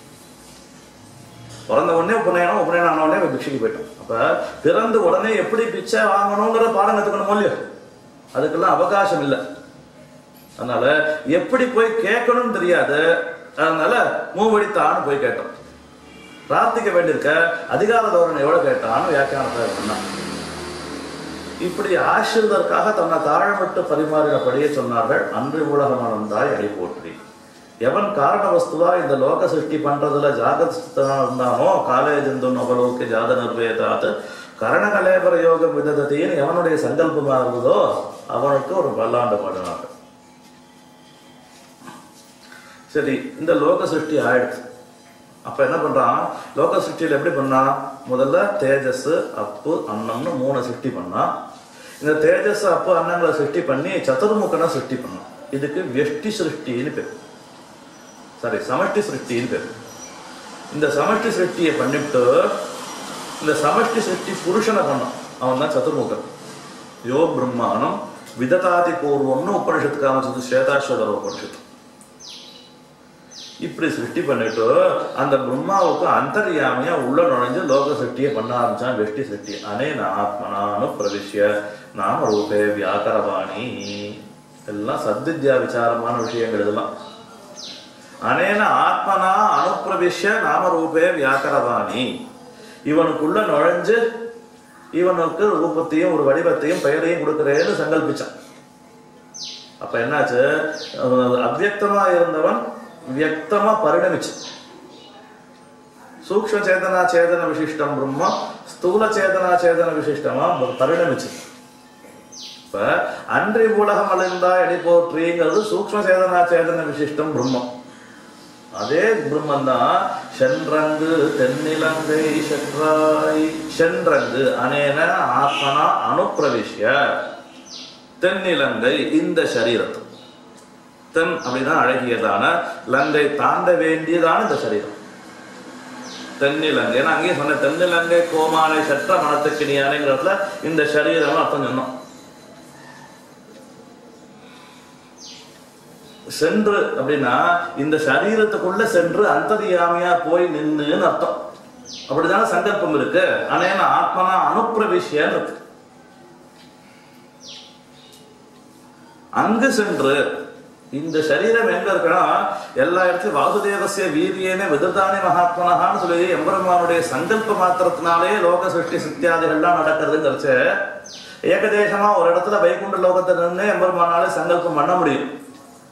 பிறந்த உடனே உபநயனம் உபநயனம் ஆன உடனே இவன் பிச்சைக்கு போயிட்டான் அப்ப பிறந்த உடனே எப்படி பிச்சை வாங்கணுங்கிற பாடம் கத்துக்கணும் இல்லையோ அதுக்கெல்லாம் அவகாசம் இல்லை அதனால எப்படி போய் கேட்கணும்னு தெரியாது அதனால மூவடித்தான்னு போய் கேட்டோம் பிரார்த்திக்க வேண்டியிருக்க அதிகார தோரணையோட கேட்டான்னு வியாக்கியானத்தை பண்ணான் இப்படி ஆசிரியதற்காக தன்னை தாழமிட்டு பரிமாறினபடியே சொன்னார்கள் அன்று உலகமானந்தாய் அடி போற்றி எவன் காரண வஸ்துவா இந்த லோக சிருஷ்டி பண்றதுல ஜாகஸ்தனா இருந்தானோ காலேஜந்து நபலோக்கு ஜாத நிர்வேதாத் கரணகலேபர யோகம் விததத்தின்னு எவனுடைய சங்கல்பமா இருந்ததோ அவனுக்கு ஒரு பல்லாண்டு பாடினார்கள் சரி இந்த லோக சிருஷ்டி ஆயிடுச்சு அப்ப என்ன பண்றான் லோக சிருஷ்டியில எப்படி பண்ணான் முதல்ல தேஜஸ் அப்பு அன்னம்னு மூணு சிருஷ்டி பண்ணான் இந்த தேஜஸ் அப்பு அன்னங்களை சிருஷ்டி பண்ணி சதுர்முகனை சிருஷ்டி பண்ணான் இதுக்கு வெஷ்டி சிருஷ்டின்னு பேர் சாரி சமஷ்டி சிருஷ்டின்னு பேர் இந்த சமஷ்டி சிருஷ்டியை பண்ணிட்டு இந்த சமஷ்டி சிருஷ்டி புருஷனை பண்ணான் அவன் தான் சதுர்முகன் யோ பிரம்மானம் விததாதி பூர்வம்னு உபனிஷத்து காமிச்சது ஸ்வேதாஸ்வதர உபனிஷத்து இப்படி சிருஷ்டி பண்ணிட்டு அந்த பிரம்மாவுக்கு அந்தர்யாமியா உள்ள நுழைஞ்சு லோக சிருஷ்டியை பண்ண ஆரம்பிச்சான் வெஷ்டி சிருஷ்டி அனேன ஆத்மனானு பிரவிஷ்ய நாம ரூபே வியாக்கரவாணி எல்லாம் சத்வித்யா விசாரமான விஷயங்கள் இதெல்லாம் அனேன ஆத்மனா அனுப்பிரவிஷ்ய நாமரூபே வியாக்கரவாணி இவனுக்குள்ள நுழைஞ்சு இவனுக்கு ரூபத்தையும் ஒரு வடிவத்தையும் பெயரையும் கொடுக்கிறேன்னு சங்கல்பிச்சான் அப்ப என்னாச்சு அவன் அவ்யக்தமா இருந்தவன் வியக்தமா பரிணமிச்சு சூக்ஷ்ம சேதனா சேதன விசிஷ்டம் பிரம்ம ஸ்தூல சேதனா சேதன விசிஷ்டமா பரிணமிச்சு இப்ப அன்றி உலகம் அழிந்தா எடி போற்றிங்கிறது சூக்ஷ்ம சேதனா சேதன விசிஷ்டம் பிரம்மம் அதே பிரம்மன் தான் சென்றங்கு தென்னிலங்கை சென்றாய் சென்றங்கு அனேன ஆத்மனா அனுப்பிரவிஷ்ய தென்னிலங்கை இந்த சரீரத்தை தென் அப்படின்னா அழகியதான லங்கை தாண்ட வேண்டியதான இந்த சரீரம் தென்னிலங்கை ஏன்னா அங்கேயும் சொன்ன தென்னிலங்கை கோமாலை சற்ற மனத்துக்கு நீயானேங்கிறதுல இந்த சரீரம் அர்த்தம் சொன்னோம் சென்று அப்படின்னா இந்த சரீரத்துக்குள்ள சென்று அந்தரியாமையா போய் நின்னுன்னு அர்த்தம் அப்படிதானே சங்கல்பம் இருக்கு ஆனா என்ன ஆத்மனா அனுப்பிரவிஷ்யன்னு இருக்கு அங்கு சென்று இந்த சரீரம் எங்க இருக்குன்னா எல்லா இடத்துலயும் வாசுதேவசிய வீரியனே விதர்தானே மகாத்மனஹான்னு சொல்லி எம்பெருமானுடைய சங்கல்ப மாத்திரத்தினாலே லோக சிருஷ்டி சித்தியாதிகள்லாம் நடக்கிறதுங்கிறச்சு ஏகதேசமா ஒரு இடத்துல வைகுண்ட லோகத்தை நின்று எம்பெருமானாலே சங்கல்பம் பண்ண முடியும்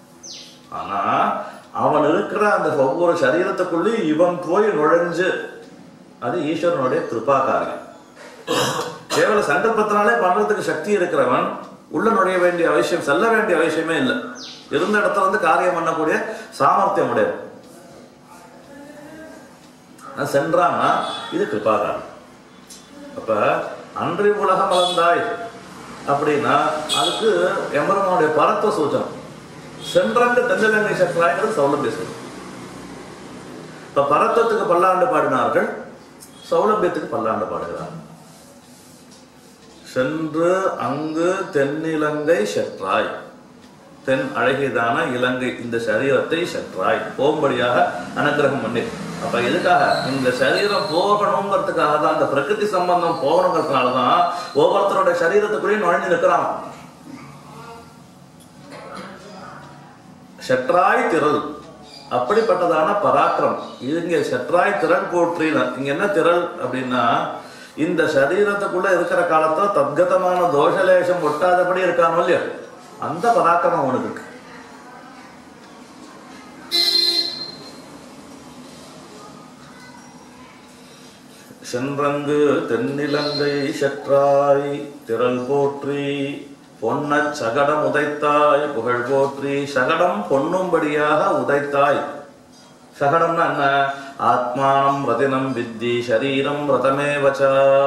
ஆனா அவன் இருக்கிற அந்த ஒவ்வொரு சரீரத்துக்குள்ளேயும் இவன் போய் நுழைஞ்சு அது ஈஸ்வரனுடைய கிருபா காரியம் கேவல சங்கல்பத்தினாலே பண்றதுக்கு சக்தி இருக்கிறவன் உள்ள நுழைய வேண்டிய அவசியம் செல்ல வேண்டிய அவசியமே இல்லை இருந்த இடத்துல வந்து காரியம் பண்ணக்கூடிய சாமர்த்தியம் உடையவன் நான் சென்றான்னா இது கிருபாகாரம் அப்ப அன்றி உலகம் வளர்ந்தாய் அப்படின்னா அதுக்கு எம்பெருமானுடைய பரத்துவ சூச்சனம் சென்றண்டு தென்னிலங்கை சக்கராய்ங்கிறது சௌலபிய சொல்லும் இப்ப பரத்துவத்துக்கு பல்லாண்டு பாடினார்கள் சௌலபியத்துக்கு பல்லாண்டு பாடுகிறார் சென்று அங்கு தென்னிலங்கை செற்றாய் தென் அழகியதான இலங்கை இந்த சரீரத்தை சென்றாய் போகும்படியாக அனுகிரகம் பண்ணி அப்ப எதுக்காக இந்த சரீரம் போகணுங்கிறதுக்காக தான் அந்த பிரகிருதி சம்பந்தம் போகணுங்கிறதுனால தான் ஒவ்வொருத்தரோட சரீரத்துக்குள்ளேயும் நுழைஞ்சு நிற்கிறான் செற்றாய் திரள் அப்படிப்பட்டதான பராக்கிரம் இது இங்க செற்றாய் திரள் போற்றின இங்க என்ன திரள் அப்படின்னா இந்த சரீரத்துக்குள்ள இருக்கிற காலத்துல தத்கதமான தோஷலேஷம் ஒட்டாதபடி இருக்கானோ இல்லையா அந்த பராக்கிரமம் அவனுக்கு இருக்கு சென்றங்கு தென்னிலங்கை செற்றாய் திரள் போற்றி பொன்னச் சகடம் உதைத்தாய் புகழ் போற்றி சகடம் பொன்னும்படியாக உதைத்தாய் சகடம்னா என்ன ஆத்மானம் ரதினம் வித்தி சரீரம் ரதமேவச்ச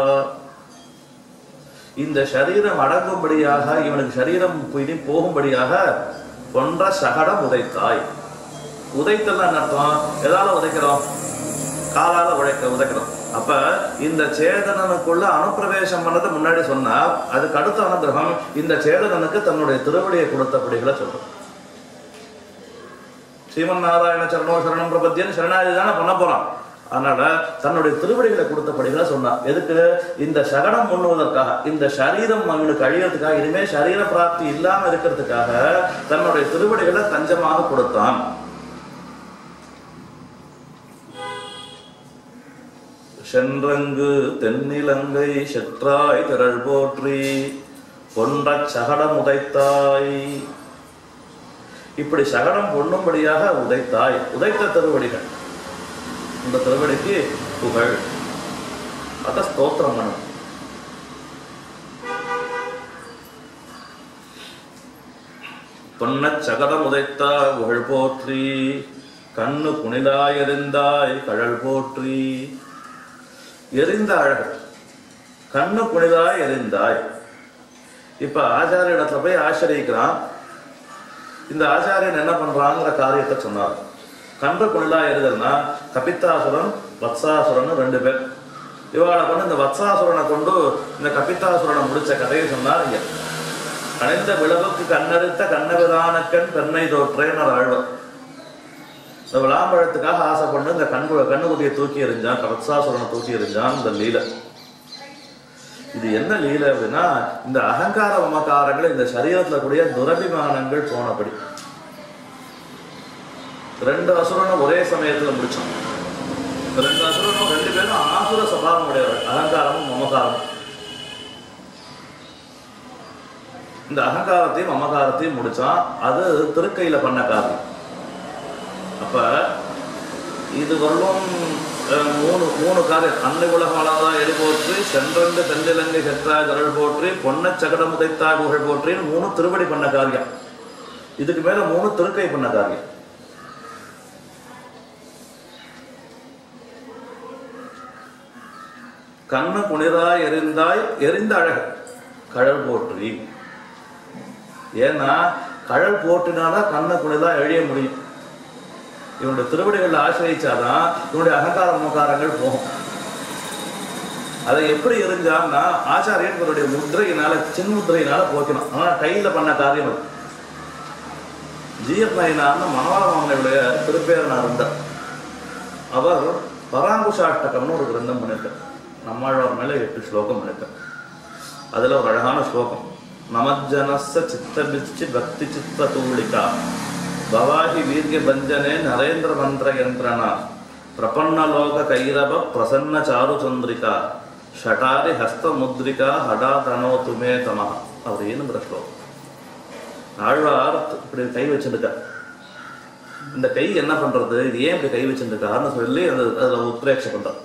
இந்த சரீரம் அடங்கும்படியாக இவனுக்கு சரீரம் இனி போகும்படியாக பொன்ற சகடம் உதைத்தாய் உதைத்தல் அர்த்தம் எதால உதைக்கிறோம் காலால உழைக்க உதைக்கிறோம் அப்ப இந்த சேதனனுக்குள்ள அனுப்பிரவேசம் பண்ணது முன்னாடி சொன்னா அதுக்கு அடுத்த அனுகிரகம் இந்த சேதனனுக்கு தன்னுடைய திருவடியை கொடுத்தபடிகளை சொல்றோம் ஸ்ரீமன் நாராயண சரணோ சரணம் பிரபத்தியன் சரணாதி தானே பண்ண போறான் அதனால தன்னுடைய திருவடிகளை கொடுத்தபடிகளை சொன்னான் எதுக்கு இந்த சகடம் முன்னுவதற்காக இந்த சரீரம் அவனுக்கு அழியறதுக்காக இனிமே சரீர பிராப்தி இல்லாம இருக்கிறதுக்காக தன்னுடைய திருவடிகளை தஞ்சமாக கொடுத்தான் சென்றங்கு தென்னிலங்கை செற்றாய் திரள் போற்றி பொன்றச் சகடம் உதைத்தாய் இப்படி சகடம் பொண்ணும்படியாக உதைத்தாய் உதைத்த திருவடிகள் இந்த திருவடிக்கு புகழ் அத ஸ்தோத்திரம் பண்ணணும் பொன்னச் சகடம் உதைத்தாய் புகழ் போற்றி கண்ணு புனிதாய் எறிந்தாய் கழல் போற்றி எரிந்த அழகு கண்ணு புனிதாய் எரிந்தாய் இப்ப ஆச்சாரிய இடத்துல போய் ஆசிரியக்கிறான் இந்த ஆச்சாரியன் என்ன பண்றாங்கிற காரியத்தை சொன்னார் கன்று புனிதா எரிதல்னா கபித்தாசுரன் வத்சாசுரன் ரெண்டு பேர் இவளை கொண்டு இந்த வத்சாசுரனை கொண்டு இந்த கபித்தாசுரனை முடிச்ச கதையை சொன்னார் இங்க கணிந்த விளவுக்கு கண்ணெடுத்த கண்ணவிதானக்கண் பெண்ணை தோற்றேன்னு ஆழ்வர் இந்த விளாம்பழத்துக்காக ஆசைப்பட்டு இந்த கண்ணு கண்ணுக்குட்டியை தூக்கி எறிஞ்சான் கவத்சாசுரனை தூக்கி எறிஞ்சான் இந்த லீலை இது என்ன லீலை அப்படின்னா இந்த அகங்கார மமகாரங்கள் இந்த சரீரத்துல கூடிய துரபிமானங்கள் போனபடி ரெண்டு அசுரனும் ஒரே சமயத்துல முடிச்சான் இந்த ரெண்டு அசுரனும் ரெண்டு பேரும் ஆசுர சபாவம் உடையவர்கள் அகங்காரமும் மமகாரமும் இந்த அகங்காரத்தையும் மமகாரத்தையும் முடிச்சான் அது திருக்கையில பண்ண காரியம் அப்ப இது வரலும் அஹ், மூணு மூணு காரியம் அன்னை உலகம் அழகா எரி போற்றி சென்றண்டு தென்னிலங்கை செற்றாய் தரள் போற்றி பொன்ன சகடம் உதைத்தாய் புகழ் போற்றின்னு மூணு திருவடி பண்ண காரியம் இதுக்கு மேல மூணு திருக்கை பண்ண காரியம் கண்ணு புனிதாய் எரிந்தாய் எரிந்த அழகு கழல் போற்றி ஏன்னா கழல் போற்றினாதான் கண்ணை புனிதா எழிய முடியும் இவனுடைய திருவடிகளில் ஆசிரியிச்சாதான் இவனுடைய அகங்கார மமகாரங்கள் போகும் அதை எப்படி எரிஞ்சான்னா ஆச்சாரியன் இவருடைய முத்திரையினால சின்முத்திரையினால போக்கணும் ஆனா கையில பண்ண காரியம் அது ஜீயர்நாயினார்னு மனவாள மாமனுடைய திருப்பேரனார் இருந்தார் அவர் பராங்குஷாட்டகம்னு ஒரு கிரந்தம் பண்ணியிருக்கார் நம்மாழ்வார் மேல எட்டு ஸ்லோகம் பண்ணியிருக்கார் அதுல ஒரு அழகான ஸ்லோகம் நமஜனஸ்ஸ சித்தபிச்சி பக்தி சித்த தூளிகா பவாஹி வீர்ய பஞ்சனே நரேந்திர மந்திர யந்திரணா பிரபன்னலோக கைரவ பிரசன்ன சாரு சந்திரிகா ஷடாரி ஹஸ்த முத்ரிகா ஹடா தனோது மே தமஹ அப்படின்னுங்கிற ஸ்லோகம் ஆழ்வார் இப்படி கை வச்சிருக்கார் இந்த கை என்ன பண்றது இது ஏன் இப்படி கை வச்சிருக்காருன்னு சொல்லி அது அதுல உத்ரேட்ச பண்றார்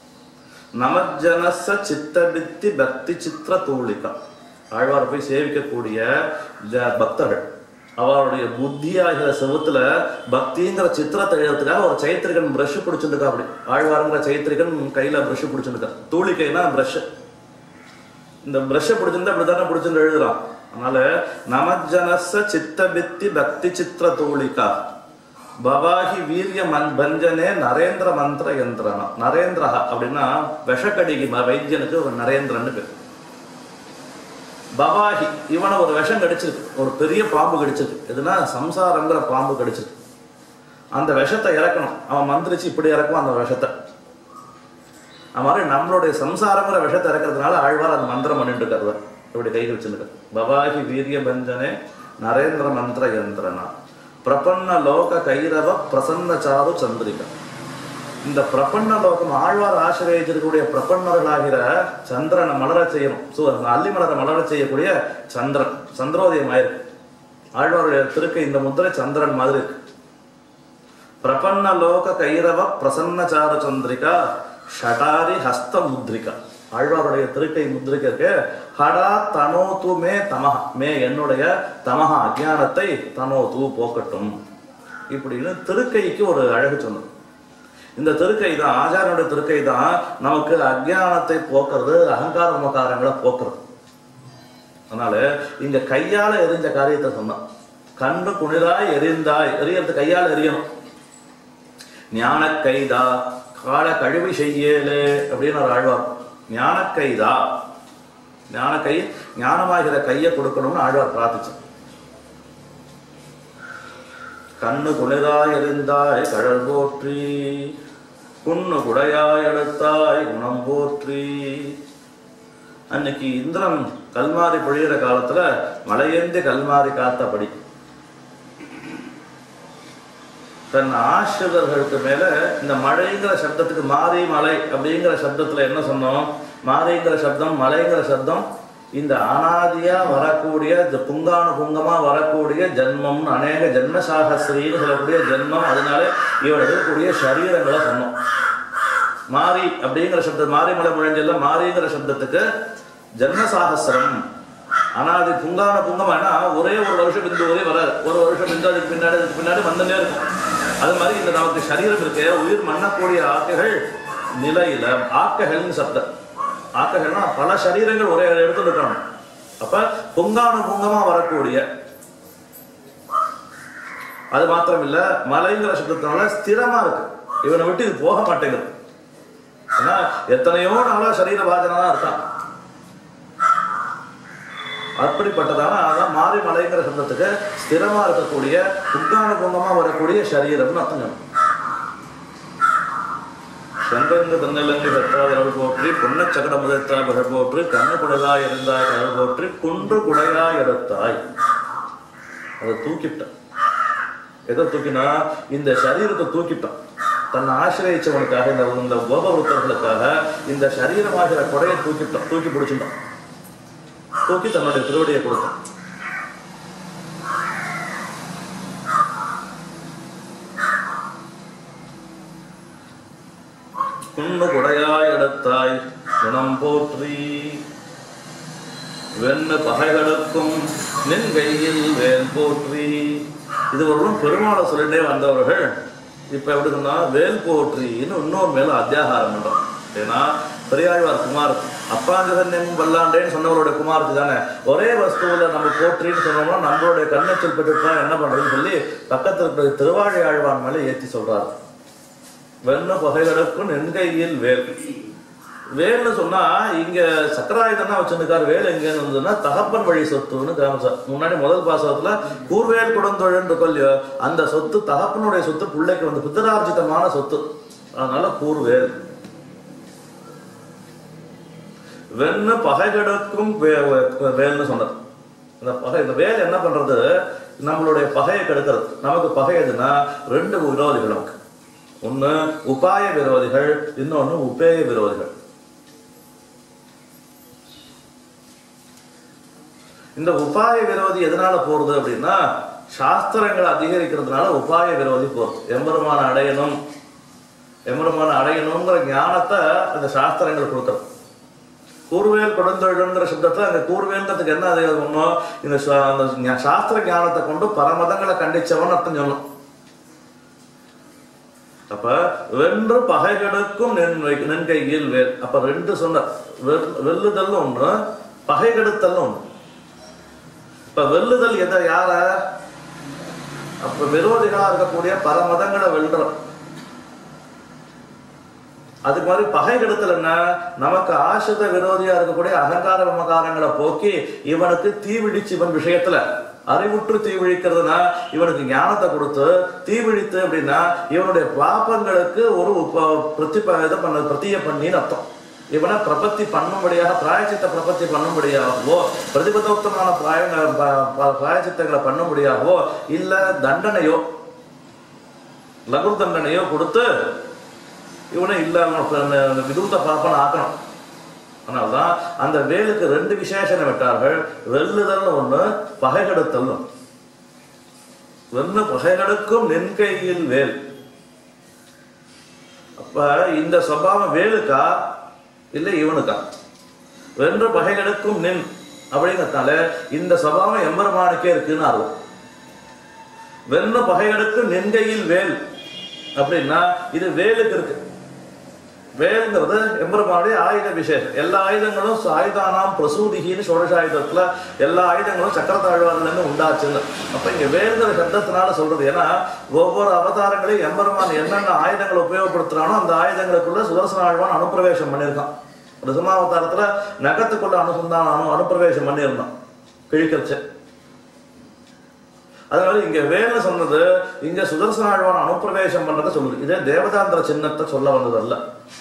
நமஜனச சித்தபித்தி பக்தி சித்திர தூளிகா ஆழ்வார் போய் சேவிக்கக்கூடிய ஜ- பக்தர்கள் அவருடைய புத்தியாகிற செவத்துல பக்திங்கிற சித்திரத்தை எழுதுறதுக்காக ஒரு சைத்திரிகன் பிரஷ் பிடிச்சிருக்கா அப்படி ஆழ்வாருங்கிற சைத்திரிகன் கையில பிரஷ் பிடிச்சிருக்கா தூளிக்கைனா பிரஷ் இந்த பிரஷை பிடிச்சிருந்தா அப்படித்தானே பிடிச்சிருந்து எழுதுறான் அதனால நமஜனச சித்தபித்தி பக்தி சித்திர தூளிகா பவாஹி வீரிய மன் பஞ்சனே நரேந்திர மந்திர யந்திரனா நரேந்திரஹா அப்படின்னா விஷக்கடிக்கு ம- வைத்தியனுக்கு ஒரு நரேந்திரன்னு பேர் பவாஹி இவனை ஒரு விஷம் கடிச்சிருக்கு ஒரு பெரிய பாம்பு கடிச்சிருக்கு எதுனா சம்சாரங்கிற பாம்பு கடிச்சிருக்கு அந்த விஷத்தை இறக்கணும் அவன் மந்திரிச்சு இப்படி இறக்குவான் அந்த விஷத்தை அது மாதிரி நம்மளுடைய சம்சாரங்கிற விஷத்தை இறக்கிறதுனால ஆழ்வார் அந்த மந்திரம் பண்ணிட்டு இருக்காரு இப்படி கையில் வச்சுருக்காரு பவாஹி வீரிய பஞ்சனே நரேந்திர மந்திர யந்திரனா பிரபன்ன லோக கைரவ பிரசன்ன சாரு சந்திரிகா இந்த பிரபன்ன லோகம் ஆழ்வார் ஆசிரியத்திற்குரிய பிரபன்னர்களாகிற சந்திரனை மலர செய்யணும் சோ அந்த அல்லி மலரை மலர செய்யக்கூடிய சந்திரன் சந்திரோதயம் ஆயிருக்கு ஆழ்வாருடைய திருக்கை இந்த முத்திரை சந்திரன் மாதிரி இருக்கு பிரபன்ன லோக கைரவ பிரசன்னச்சார சந்திரிகா ஷடாரி ஹஸ்த முத்ரிகா ஆழ்வாருடைய திருக்கை முத்ரிகை இருக்கு ஹடா தனோது மே தமஹ மே என்னுடைய தமஹ அஜானத்தை தனோது போக்கட்டும் இப்படின்னு திருக்கைக்கு ஒரு அழகு சொன்னது இந்த திருக்கை தான் ஆச்சாரனுடைய திருக்கை தான் நமக்கு அஜானத்தை போக்குறது அகங்கார மகாரங்களை போக்குறது அதனால இங்க கையால எரிஞ்ச காரியத்தை சொன்னான் கண்டு குளிராய் எரிந்தாய் எரியறது கையால எரியணும் ஞான கைதா கால கழுவி செய்யலே அப்படின்னு ஒரு ஆழ்வார் ஞான கைதா ஞான கை ஞானமாகிற கையை கொடுக்கணும்னு ஆழ்வார் பிரார்த்திச்சார் கண்ணு குளிராய் எரிந்தாய் கழல் போற்றி புண்ணு குடையாய் எடுத்தாய் குணம் போற்றி அன்னைக்கு இந்திரன் கல்மாரி பொழியிற காலத்துல மலையேந்தி கல்மாரி காத்தபடி தன் ஆசிரியர்களுக்கு மேல இந்த மழைங்கிற சப்தத்துக்கு மாறி மலை அப்படிங்கிற சப்தத்துல என்ன சொன்னோம் மாறிங்கிற சப்தம் மலைங்கிற சப்தம் இந்த அனாதியா வரக்கூடிய இந்த புங்கானு புங்கமா வரக்கூடிய ஜென்மம்னு அநேக ஜென்ம சாகசிரின்னு சொல்லக்கூடிய ஜென்மம் அதனால இவர் எடுக்கக்கூடிய சரீரங்களை சொன்னோம் மாறி அப்படிங்கிற சப்தம் மாரிமலை முழஞ்சல்ல மாறிங்கிற சப்தத்துக்கு ஜென்ம சாகசிரம் அனாதி புங்கான புங்கமானா ஒரே ஒரு வருஷம் இந்த ஒரே வராது ஒரு வருஷம் இந்த அதுக்கு பின்னாடி அதுக்கு பின்னாடி வந்துட்டே இருக்கும் அது மாதிரி இந்த நமக்கு சரீரம் இருக்கு உயிர் மண்ணக்கூடிய ஆக்கைகள் நிலையில ஆக்கைகள்னு சப்தம் ஆக்கைகள்னா பல சரீரங்கள் ஒரே இடத்துல இருக்கணும் அப்ப புங்கான புங்கமா வரக்கூடிய அது மாத்திரம் இல்ல மலைங்கிற சப்தத்தினால ஸ்திரமா இருக்கு இவனை விட்டு இது போக மாட்டேங்குது ஏன்னா எத்தனையோ நாளா சரீர வாஜனா தான் இருக்கான் அப்படிப்பட்டதான அதான் மாறி மலைங்கிற சப்தத்துக்கு ஸ்திரமா இருக்கக்கூடிய புங்கான புங்கமா வரக்கூடிய சரீரம்னு அர்த்தம் சொல்லணும். சென்றங்கு தன்னலங்கு பெற்றாதவள் போற்றி பொன்ன சகட முதத்தாய் போற்றி கண்ணு குடலாய் இருந்தாய் கடல் போற்றி குன்று குடையாய் எடுத்தாய் அதை தூக்கிட்டான் எதை தூக்கினா இந்த சரீரத்தை தூக்கிட்டான் தன்னை ஆசிரியச்சவனுக்காக இந்த இந்த கோபவృத்தர்களுக்காக இந்த சரீரமாகிற கொடையை தூக்கிட்டான் தூக்கி பிடிச்சிட்டான் தூக்கி தன்னுடைய திருவடியை கொடுத்தான் குன்னு குடையாய் எடுத்தாய் குணம் போற்றி வெண்ண பகைகளுக்கும் நின் கையில் வேல் போற்றி இது ஒரு பெருமாளை சொல்லிட்டே வந்தவர்கள் இப்ப எப்படி சொன்னா வேல் போற்றின்னு இன்னொரு மேல அத்தியாகாரம் பண்றோம் ஏன்னா பெரியாழ்வார் குமார் அப்பாஞ்சதன்யம் வல்லாண்டேன்னு சொன்னவருடைய குமாரத்து தானே ஒரே வஸ்துவில் நம்ம போற்றின்னு சொன்னோம்னா நம்மளுடைய கண்ணச்சல் பெற்றுட்டா என்ன பண்றதுன்னு சொல்லி பக்கத்துல இருக்கிற திருவாழி ஆழ்வான் மேல ஏத்தி சொல்றாரு வெண்ண பகைகளுக்கும் நெண்கையில் வேல் வேல்னு சொன்னா இங்க சக்கராயுதம் தான் வச்சிருக்காரு வேல் எங்கன்னு வந்ததுன்னா தகப்பன் வழி சொத்துன்னு காமிச்சார் முன்னாடி முதல் பாசகத்துல கூர்வேல் குடந்தொழில் இருக்கும் இல்லையோ அந்த சொத்து தகப்பனுடைய சொத்து பிள்ளைக்கு வந்து பித்தரார்ஜிதமான சொத்து அதனால கூர்வேல் வெண்ண பகைகளுக்கும் வே- வே- வேல்னு சொன்னது இந்த பகை இந்த வேல் என்ன பண்றது நம்மளுடைய பகையை கெடுக்கிறது நமக்கு பகை எதுன்னா ரெண்டு விரோதிகள் நமக்கு ஒண்ணு உபாய விரோதிகள் இன்னொன்னு உபேய விரோதிகள் இந்த உபாய விரோதி எதனால போறது அப்படின்னா சாஸ்திரங்களை அதிகரிக்கிறதுனால உபாய விரோதி போகுது எம்பெருமான அடையணும் எம்பெருமான அடையணுங்கிற ஞானத்தை அந்த சாஸ்திரங்கள் கொடுக்குறது கூர்வேல் கொடுந்தொழுங்கிற சப்தத்தை அங்க கூர்வேல்ன்றதுக்கு என்ன அது ஒன்றும் இந்த சா- அந்த ஞா- சாஸ்திர ஞானத்தை கொண்டு பரமதங்களை கண்டிச்சவன் அர்த்தம் சொல்லணும் அப்ப வென்று பகைகெடுக்கும் நின் வை- நின் கையில் வேல் அப்ப ரெண்டு சொன்ன வெல்- வெல்லுதல் ஒண்ணு பகைகெடுத்தல் ஒண்ணு இப்ப வெல்லுதல் எதை யார அப்ப விரோதிகளா இருக்கக்கூடிய பல மதங்களை வெல்றோம் அதுக்கு மாதிரி பகை கெடுத்தல் என்ன நமக்கு ஆசிரித விரோதியா இருக்கக்கூடிய அகங்கார விமகாரங்களை போக்கி இவனுக்கு தீவிழிச்சு இவன் விஷயத்துல அறிவுற்று தீவிழிக்கிறதுனா இவனுக்கு ஞானத்தை கொடுத்து தீவிழித்து அப்படின்னா இவனுடைய பாப்பங்களுக்கு ஒரு உப- பிரதிப இதை பண்ண பிரத்திய பண்ணின்னு அர்த்தம் இவனை பிரபத்தி பண்ணும்படியாக பிராயச்சித்த பிரபத்தி பண்ணும்படியாகவோ பிரதிபதோக்தமான பிராய ப- ப- பிராயச்சித்தங்களை பண்ணும்படியாகவோ இல்ல தண்டனையோ லகு தண்டனையோ கொடுத்து இவனை இல்லாம விதூத்த பாப்பன் ஆக்கணும் அதனால்தான் அந்த வேலுக்கு ரெண்டு விசேஷனம் விட்டார்கள் வெல்லுதல் ஒண்ணு பகைகெடுத்தல் ஒண்ணு. வென்று பகைகெடுக்கும் நின் கையில் வேல் அப்ப இந்த சுபாவம் வேலுக்கா இல்லை இவனுக்கா வென்று பகைகெடுக்கும் நின் அப்படிங்கிறதுனால இந்த சுபாவம் எம்பெருமானுக்கே இருக்குன்னு அர்த்தம் வென்று பகைகெடுக்கும் நின் கையில் வேல் அப்படின்னா இது வேலுக்கு இருக்கு வேலுங்கிறது எம்பெருமானுடைய ஆயுத விசேஷம் எல்லா ஆயுதங்களும் ஆயுதானாம் பிரசூதிகின்னு சோழசாயுதத்துல எல்லா ஆயுதங்களும் சக்கரத்தாழ்வார்ல இருந்து உண்டாச்சுன்னு அப்ப இங்க வேலுங்கிற சப்தத்தினால சொல்றது ஏன்னா ஒவ்வொரு அவதாரங்களையும் எம்பெருமான் என்னென்ன ஆயுதங்களை உபயோகப்படுத்துறானோ அந்த ஆயுதங்களுக்குள்ள சுதர்சன ஆழ்வான் அனுப்பிரவேசம் பண்ணியிருக்கான் ரிசமாவதாரத்துல நகத்துக்குள்ள அனுசந்தானம் அனு அனுப்பிரவேசம் பண்ணியிருந்தான் கிழிக்கரிச்சு அதனால இங்க வேலை சொன்னது இங்க சுதர்சன ஆழ்வான் அனுப்பிரவேசம் பண்ணதை சொல்லுது இதே தேவதாந்திர சின்னத்தை சொல்ல வந்தது அல்ல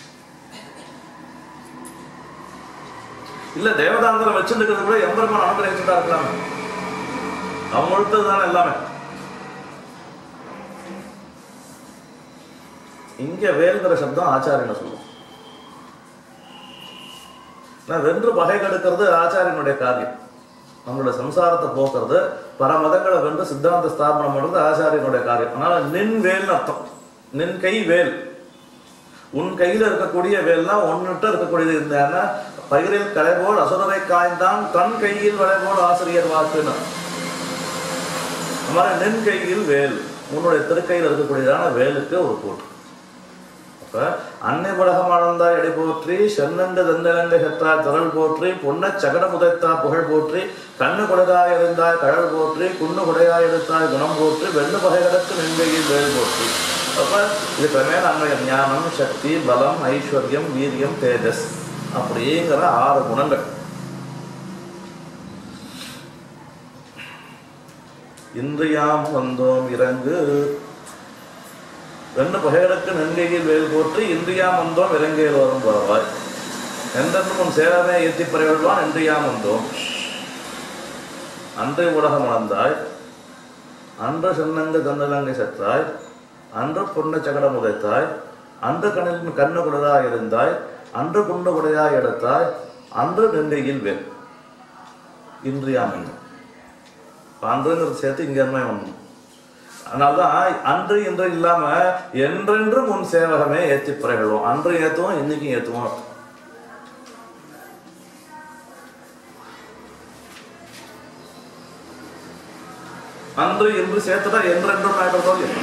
இல்ல தேவதாந்திரம் வச்சிருக்கிறது கூட எம்பெருமான் அனுப்பிரவேசம் தான் இருக்கலாம் அவங்க கொடுத்தது தானே எல்லாமே இங்க வேல்கிற சப்தம் ஆச்சாரியனை சொல்லும் நான் வென்று பகை கெடுக்கிறது ஆச்சாரியனுடைய காரியம் நம்மளோட சம்சாரத்தை போக்குறது பல மதங்களை வென்று சித்தாந்த ஸ்தாபனம் பண்றது ஆச்சாரியனுடைய காரியம் அதனால நின் வேல்னு அர்த்தம் நின் கை வேல் உன் கையில இருக்கக்கூடிய வேல்னா உன்னிட்ட இருக்கக்கூடியது இருந்தான்னா பயிரில் கலைபோல் அசுரரை காய்ந்தான் தன் கையில் வளைபோல் ஆசிரியர் வாக்குன்னு அந்த மாதிரி நின் கையில் வேல் உன்னுடைய திருக்கையில் இருக்கக்கூடியதான வேலுக்கு ஒரு போட்டு அப்ப அன்னை உலகம் ஆழ்ந்தா எடை போற்றி சென்னண்டு தந்தலங்க செத்தாய் திரள் போற்றி பொன்ன சகட புதைத்தா புகழ் போற்றி கண்ணு குடையாய் இருந்தாய் கழல் போற்றி குண்ணு குடையாய் எடுத்தாய் குணம் போற்றி வெண்ணு பகைகளுக்கு நின்கையில் வேல் போற்றி அப்ப இது கிரமேண அன்வயம் ஞானம் சக்தி பலம் ஐஸ்வர்யம் வீரியம் தேஜஸ் அப்படிங்கிற ஆறு குணங்கள் இன்றியாம் வந்தோம் இறங்கு ரெண்டு பகைகளுக்கு நெண்கையில் வேல் போற்றி இன்றியாம் வந்தோம் இலங்கையில் வரும் பரவாய் என்றென்றும் உன் சேரமே ஏற்றி பறையொழ்வான் இன்றியாம் வந்தோம் அன்றை உலகம் அளந்தாய் அன்று சென்னங்கு தன்னலங்கை செற்றாய் அன்று பொன்ன சகடம் உதைத்தாய் அன்று கண்ணில் கண்ணு குடராய் இருந்தாய் அன்று குண்டு குடையாய் எடுத்தாய் அன்று நெண்கையில் வேல் இன்றியாம் வந்தோம் இப்ப அன்றுங்கிறது சேர்த்து இங்க என்ன வரணும் அதனால்தான் அன்று இன்று இல்லாம என்றென்றும் உன் சேவகமே ஏத்தி பிறகுவோம் அன்று ஏத்துவோம் இன்னைக்கும் ஏத்துவோம் அன்று இன்று சேர்த்துட்டா என்றென்றும் ஆயிடுறதோ இல்லையா?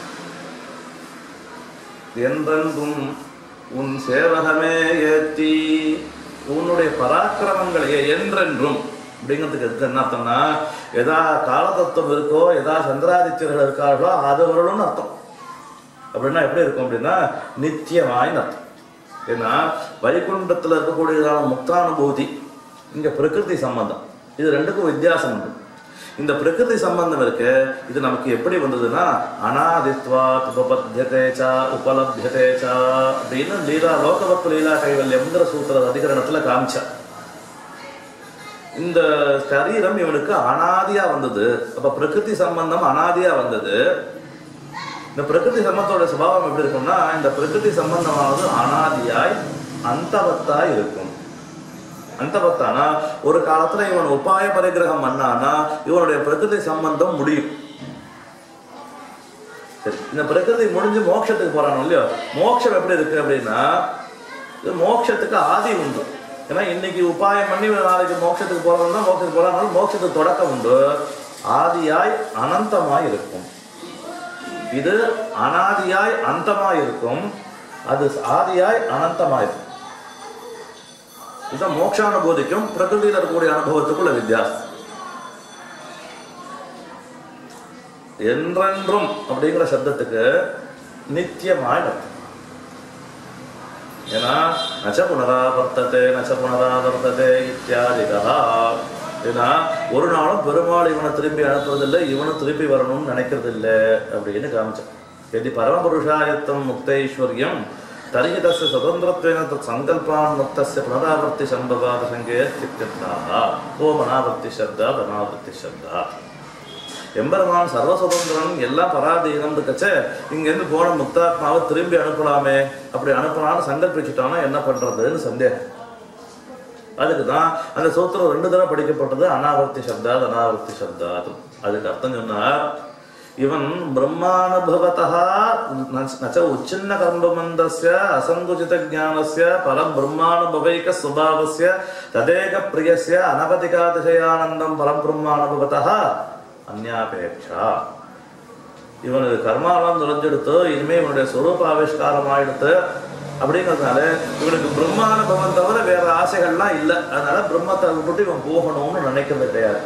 என்றென்றும் உன் சேவகமே ஏத்தி உன்னுடைய பராக்கிரமங்களை என்றென்றும் அப்படிங்கிறதுக்கு எதுக்கு என்ன அர்த்தம்னா எதா காலதத்துவம் இருக்கோ எதா சந்திராதித்யர்கள் இருக்கார்களோ அது வரணும்னு அர்த்தம் அப்படின்னா எப்படி இருக்கும் அப்படின்னா நித்தியமாயின்னு அர்த்தம் ஏன்னா வைகுண்டத்தில் இருக்கக்கூடியதான முக்தானுபூதி இங்க பிரகிருதி சம்பந்தம் இது ரெண்டுக்கும் வித்தியாசம் உண்டு இந்த பிரகிருதி சம்பந்தம் இருக்கு இது நமக்கு எப்படி வந்ததுன்னா அனாதித்வா உபபத்தியதேச்சா உபலப்தியதேச்சா அப்படின்னு லீலா லோகவத்து லீலா கைவல்யம்ங்கிற சூத்திர அதிகரணத்துல காமிச்சா இந்த சரீரம் இவனுக்கு அனாதியா வந்தது அப்ப பிரகிருதி சம்பந்தம் அனாதியா வந்தது இந்த பிரகிருதி சம்பந்தத்தோட சுபாவம் எப்படி இருக்கும்னா இந்த பிரகிருதி சம்பந்தமானது அனாதியாய் அந்தவத்தாய் இருக்கும் அந்தவத்தானா ஒரு காலத்துல இவன் உபாய பரிகிரகம் பண்ணானா இவனுடைய பிரகிருதி சம்பந்தம் முடியும் சரி இந்த பிரகிருதி முடிஞ்சு மோட்சத்துக்கு போறானோ இல்லையோ மோட்சம் எப்படி இருக்கு அப்படின்னா இது மோட்சத்துக்கு ஆதி உண்டு ஏன்னா இன்னைக்கு உபாயம் பண்ணி நாளைக்கு மோட்சத்துக்கு போறவங்க மோட்சத்துக்கு போறாங்க மோட்சத்துக்கு தொடக்கம் உண்டு ஆதியாய் அனந்தமாய் இருக்கும் இது அனாதியாய் அந்தமாய் இருக்கும் அது ஆதியாய் அனந்தமாய் இருக்கும் இதுதான் மோட்சானுபூதிக்கும் பிரகிருதியில் இருக்கக்கூடிய அனுபவத்துக்குள்ள வித்தியாசம் என்றென்றும் அப்படிங்கிற சப்தத்துக்கு நித்தியமாய் அர்த்தம் ஏன்னா நச்ச புனராவர்த்ததே நச்ச புனராவர்த்ததே இத்தியாதிகா ஏன்னா ஒரு நாளும் பெருமாள் இவனை திரும்பி அனுப்புறதில்லை இவனும் திருப்பி வரணும்னு நினைக்கிறது இல்லை அப்படின்னு காமிச்சான் எதி பரமபுருஷாயத்தம் முக்தைஸ்வர்யம் தர்ஹி தஸ்ய சுதந்திரத்வேன தத் சங்கல்பான் முக்தஸ்ய புனராவர்த்தி சம்பவாத சங்கே தித்தியர்த்தாக ஓம் அனாவர்த்தி சப்தா அனாவர்த்தி சப்தா எம்பெருமான் சர்வ சுதந்திரன் எல்லாம் பராதீனம் இருக்கச்சே இங்கேருந்து போன முக்தாத்மாவை திரும்பி அனுப்பலாமே அப்படி அனுப்பலாம்னு சங்கல்பிச்சுட்டானா என்ன பண்றதுன்னு சந்தேகம் அதுக்கு தான் அந்த சூத்திரம் ரெண்டு தடவை படிக்கப்பட்டது அனாவர்த்தி சப்தாத் அனாவர்த்தி சப்தாத் அதுக்கு அர்த்தம் சொன்னார் இவன் பிரம்மானுபவத்தா நச்ச உச்சின்ன கர்மபந்தஸ்ய அசங்குச்சித ஜானஸ்ய பரம் பிரம்மானுபவைக சுபாவஸ்ய ததேக பிரியஸ்ய அனவதிகாதிசயானந்தம் பரம் பிரம்மானுபவத்தா அந்யாபேட்சா இவனுக்கு கர்மாலாம் நுழைஞ்செடுத்து இனிமே இவனுடைய சொரூப ஆவிஷ்காரம் ஆயிடுத்து அப்படிங்கிறதுனால இவனுக்கு பிரம்மானுபவம் தவிர வேற ஆசைகள்லாம் இல்லை அதனால பிரம்மத்தை விட்டுட்டு இவன் போகணும்னு நினைக்கிறது கிடையாது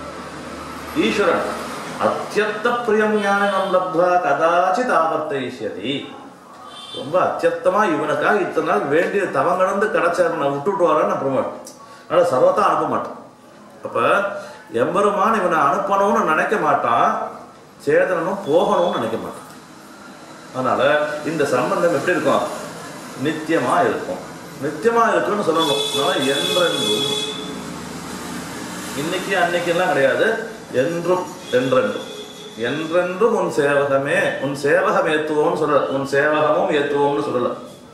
ஈஸ்வரன் அத்தியத்த பிரியம் ஞானம் லப்வா கதாச்சித் ஆவர்த்தயிஷ்யதி ரொம்ப அத்தியத்தமா இவனுக்காக இத்தனை நாள் வேண்டிய தவம் கடந்து கிடைச்சாரு விட்டுட்டு வரேன்னு அனுப்ப மாட்டேன் அதனால சர்வத்தா அனுப்ப மாட்டான் அப்ப எம்பெருமான் இவனை அனுப்பணும்னு நினைக்க மாட்டான் சேதனனும் போகணும்னு நினைக்க மாட்டான் அதனால இந்த சம்பந்தம் எப்படி இருக்கும் நித்தியமா இருக்கும் நித்தியமா இருக்குன்னு சொல்லணும் அதனால என்றென்றும் இன்னைக்கு அன்னைக்கு எல்லாம் கிடையாது என்றும் என்றென்றும் என்றென்றும் உன் சேவகமே உன் சேவகம் ஏத்துவோம்னு சொல்லல உன் சேவகமும் ஏத்துவோம்னு சொல்லல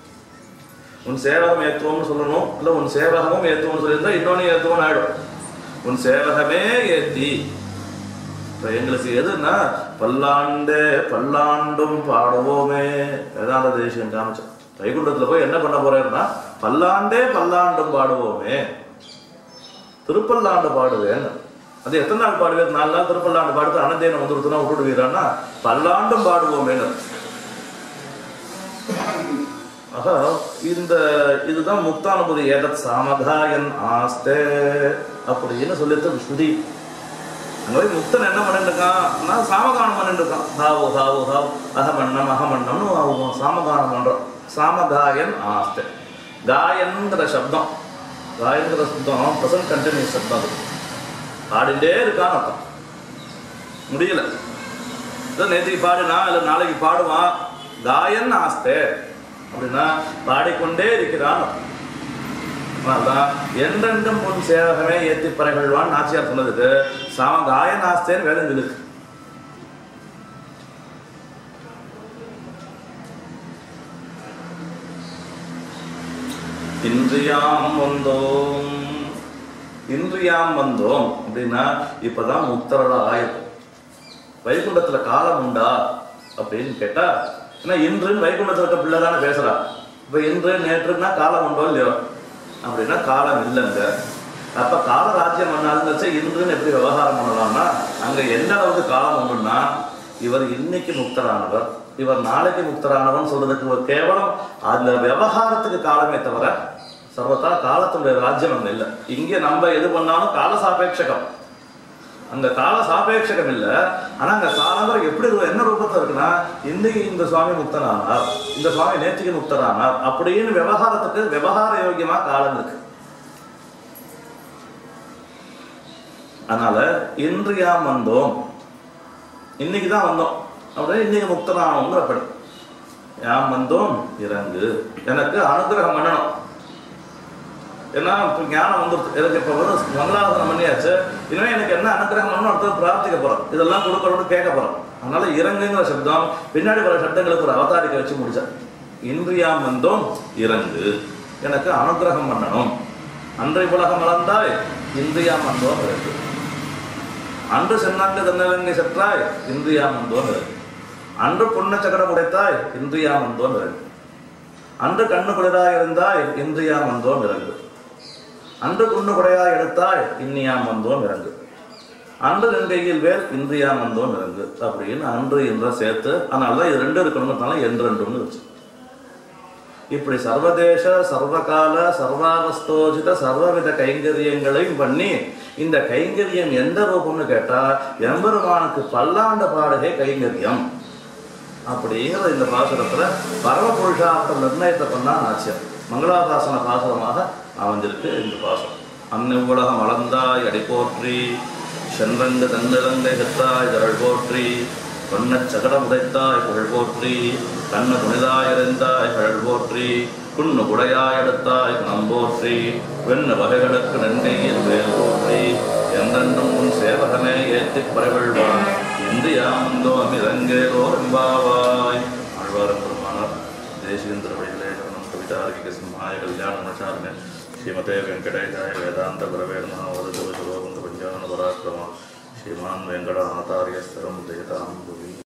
உன் சேவகம் ஏத்துவோம்னு சொல்லணும் இல்ல உன் சேவகமும் ஏத்துவோம்னு சொல்லியிருந்தா இன்னொன்னு ஏத்துவோம்னு ஆயிடும் உன் சேவகமே ஏத்தி இப்ப எங்களுக்கு எதுன்னா பல்லாண்டே பல்லாண்டும் பாடுவோமே வேதாந்த தேசியம் காமிச்சோம் வைகுண்டத்துல போய் என்ன பண்ண போறேன்னா பல்லாண்டே பல்லாண்டும் பாடுவோமே திருப்பல்லாண்டு பாடுவேன் அது எத்தனை நாள் பாடுவேன் நாலு நாள் திருப்பல்லாண்டு பாடுத்து அனந்தேன வந்துருத்துனா விட்டுடுவீரான்னா பல்லாண்டும் பாடுவோமேன்னு ஆக இந்த இதுதான் முக்தானுபதி ஏதத் சாமதாயன் ஆஸ்தே அப்படின்னு சொல்லிட்டு ஸ்ருதி அங்க போய் முக்தன் என்ன பண்ணிட்டு இருக்கான் நான் சாமகானம் பண்ணிட்டு இருக்கான் ஹாவு ஹாவு ஹாவு அகமண்ணம் அகமண்ணம்னு அவன் சாமகானம் பண்றான் சாமகாயன் ஆஸ்தே காயன்கிற சப்தம் காயன்கிற சப்தம் ப்ரெசன்ட் கண்டினியூஸ் சப்தம் அது பாடிண்டே இருக்கான்னு அர்த்தம் முடியல இதோ நேற்றுக்கு பாடினா இல்லை நாளைக்கு பாடுவான் காயன் ஆஸ்தே அப்படின்னா பாடிக்கொண்டே இருக்கிறான் அதான் என்றென்றும் உன் சேவகமே ஏத்தி பறைகள்வான் நாச்சியார் சொன்னதுக்கு சாம காயன் ஆஸ்தேன்னு வேலை இருக்கு இன்றியாம் வந்தோம் இன்றியாம் வந்தோம் அப்படின்னா இப்பதான் முக்தரோட ஆயிருக்கும் வைகுண்டத்துல காலம் உண்டா அப்படின்னு கேட்டா ஏன்னா இன்றுன்னு வைகுண்டத்துல இருக்க பிள்ளை தானே பேசுறா இப்ப இன்று நேற்றுன்னா காலம் உண்டோ இல்லையோ அப்படின்னா காலம் இல்லைங்க அப்ப கால ராஜ்யம் பண்ணாலும் வச்சா இன்றுன்னு எப்படி விவகாரம் பண்ணலாம்னா அங்க எந்த அளவுக்கு காலம் உண்டுன்னா இவர் இன்னைக்கு முக்தரானவர் இவர் நாளைக்கு முக்தரானவன் சொல்றதுக்கு ஒரு கேவலம் அந்த விவகாரத்துக்கு காலமே தவிர சர்வத்தா காலத்துடைய ராஜ்யம் அங்க இல்லை இங்கே நம்ம எது பண்ணாலும் கால சாபேட்சகம் அங்க கால சாபேட்சகம் இல்ல ஆனா அங்க காலங்கள் எப்படி இருக்கு- என்ன ரூபத்துல இருக்குன்னா இன்னைக்கு இந்த சுவாமி முக்தனானார் இந்த சுவாமி நேற்றுக்கு முக்தரானார் அப்படின்னு விவகாரத்துக்கு விவகார யோகியமா காலம் இருக்கு அதனால இன்று யாம் வந்தோம் இன்னைக்கு தான் வந்தோம் அப்படியே இன்னைக்கு முக்தனானோங்கிற படி யாம் வந்தோம் இறங்கு எனக்கு அனுகிரகம் பண்ணணும் ஏன்னா இப்போ ஞானம் வந்துருச்சு எனக்கு இப்போ வந்து மங்களாசனம் பண்ணியாச்சு இனிமே எனக்கு என்ன அனுகிரகம் பண்ணணும் அடுத்தது பிரார்த்திக்க போறோம் இதெல்லாம் கொடுக்கணும்னு கேட்க போறோம் அதனால இறங்குங்கிற சப்தம் பின்னாடி வர சப்தங்களுக்கு ஒரு அவதாரிக்க வச்சு முடிச்சார் இன்றியாம் வந்தோம் இறங்கு எனக்கு அனுகிரகம் பண்ணணும் அன்றை உலகம் வளர்ந்தாய் இன்றியாம் வந்தோம் இறங்கு அன்று சென்னாங்க தன்னலங்கை செற்றாய் இன்றியாம் வந்தோம் இறங்கு அன்று புண்ண சக்கரம் உடைத்தாய் இன்றியாம் வந்தோம் இறங்கு அன்று கண்ணு குளிராய் இருந்தாய் இன்றியாம் வந்தோம் இறங்கு அன்று குண்ணு குடையாய் எடுத்தாய் இன்னியாம் வந்தோம் இறங்கு அன்று என் கையில் வேல் இன்றியாம் வந்தோம் இறங்கு அப்படின்னு அன்று என்ற சேர்த்து அதனால தான் இது ரெண்டு இருக்கணுங்கிறதுனால என்று ரெண்டுன்னு வச்சு இப்படி சர்வதேச சர்வகால சர்வாவஸ்தோஜித சர்வவித கைங்கரியங்களையும் பண்ணி இந்த கைங்கரியம் எந்த ரூபம்னு கேட்டா எம்பெருமானுக்கு பல்லாண்டு பாடகே கைங்கரியம் அப்படிங்கிற இந்த பாசுரத்துல பரம புருஷார்த்த நிர்ணயத்தை பண்ணா ஆச்சியம் மங்களாதாசன பாசுரமாக அமைஞ்சிருக்கு இந்த பாசுரம் அன்னிவ்வுலகம் அளந்தாய் அடி போற்றி சென்றங்கு தன்னிலங்கை கத்தாய் தரள் போற்றி வண்ணச் சகடம் உடைத்தாய் புகழ் போற்றி கண்ண துணிதாயிருந்தாய் கழல் போற்றி குன்னு குடையாய் எடுத்தாய் குணம் போற்றி வெண்ண வகைகளுக்கு நன்கையில் வேல் போற்றி என்றென்றும் உன் சேவகனே ஏத்திப் பரவழ்வான் இந்தியாமந்தோ அமிரங்கேரோ எம்பாவாய் ஆழ்வாரம் பெருமானார் தேசிகேந்திர வழிகளே சரணம் கவிதார்கிக சிம்ஹாய கல்யாண மச்சாரணே ஸ்ரீமதே வெங்கடேஷாய வேதாந்த குரவேர்மா வதது சுலோகந்த பஞ்சான பராக்கிரமா ஸ்ரீமான் வெங்கடாநாதாரிய ஸ்திரம் தேதாம் புவி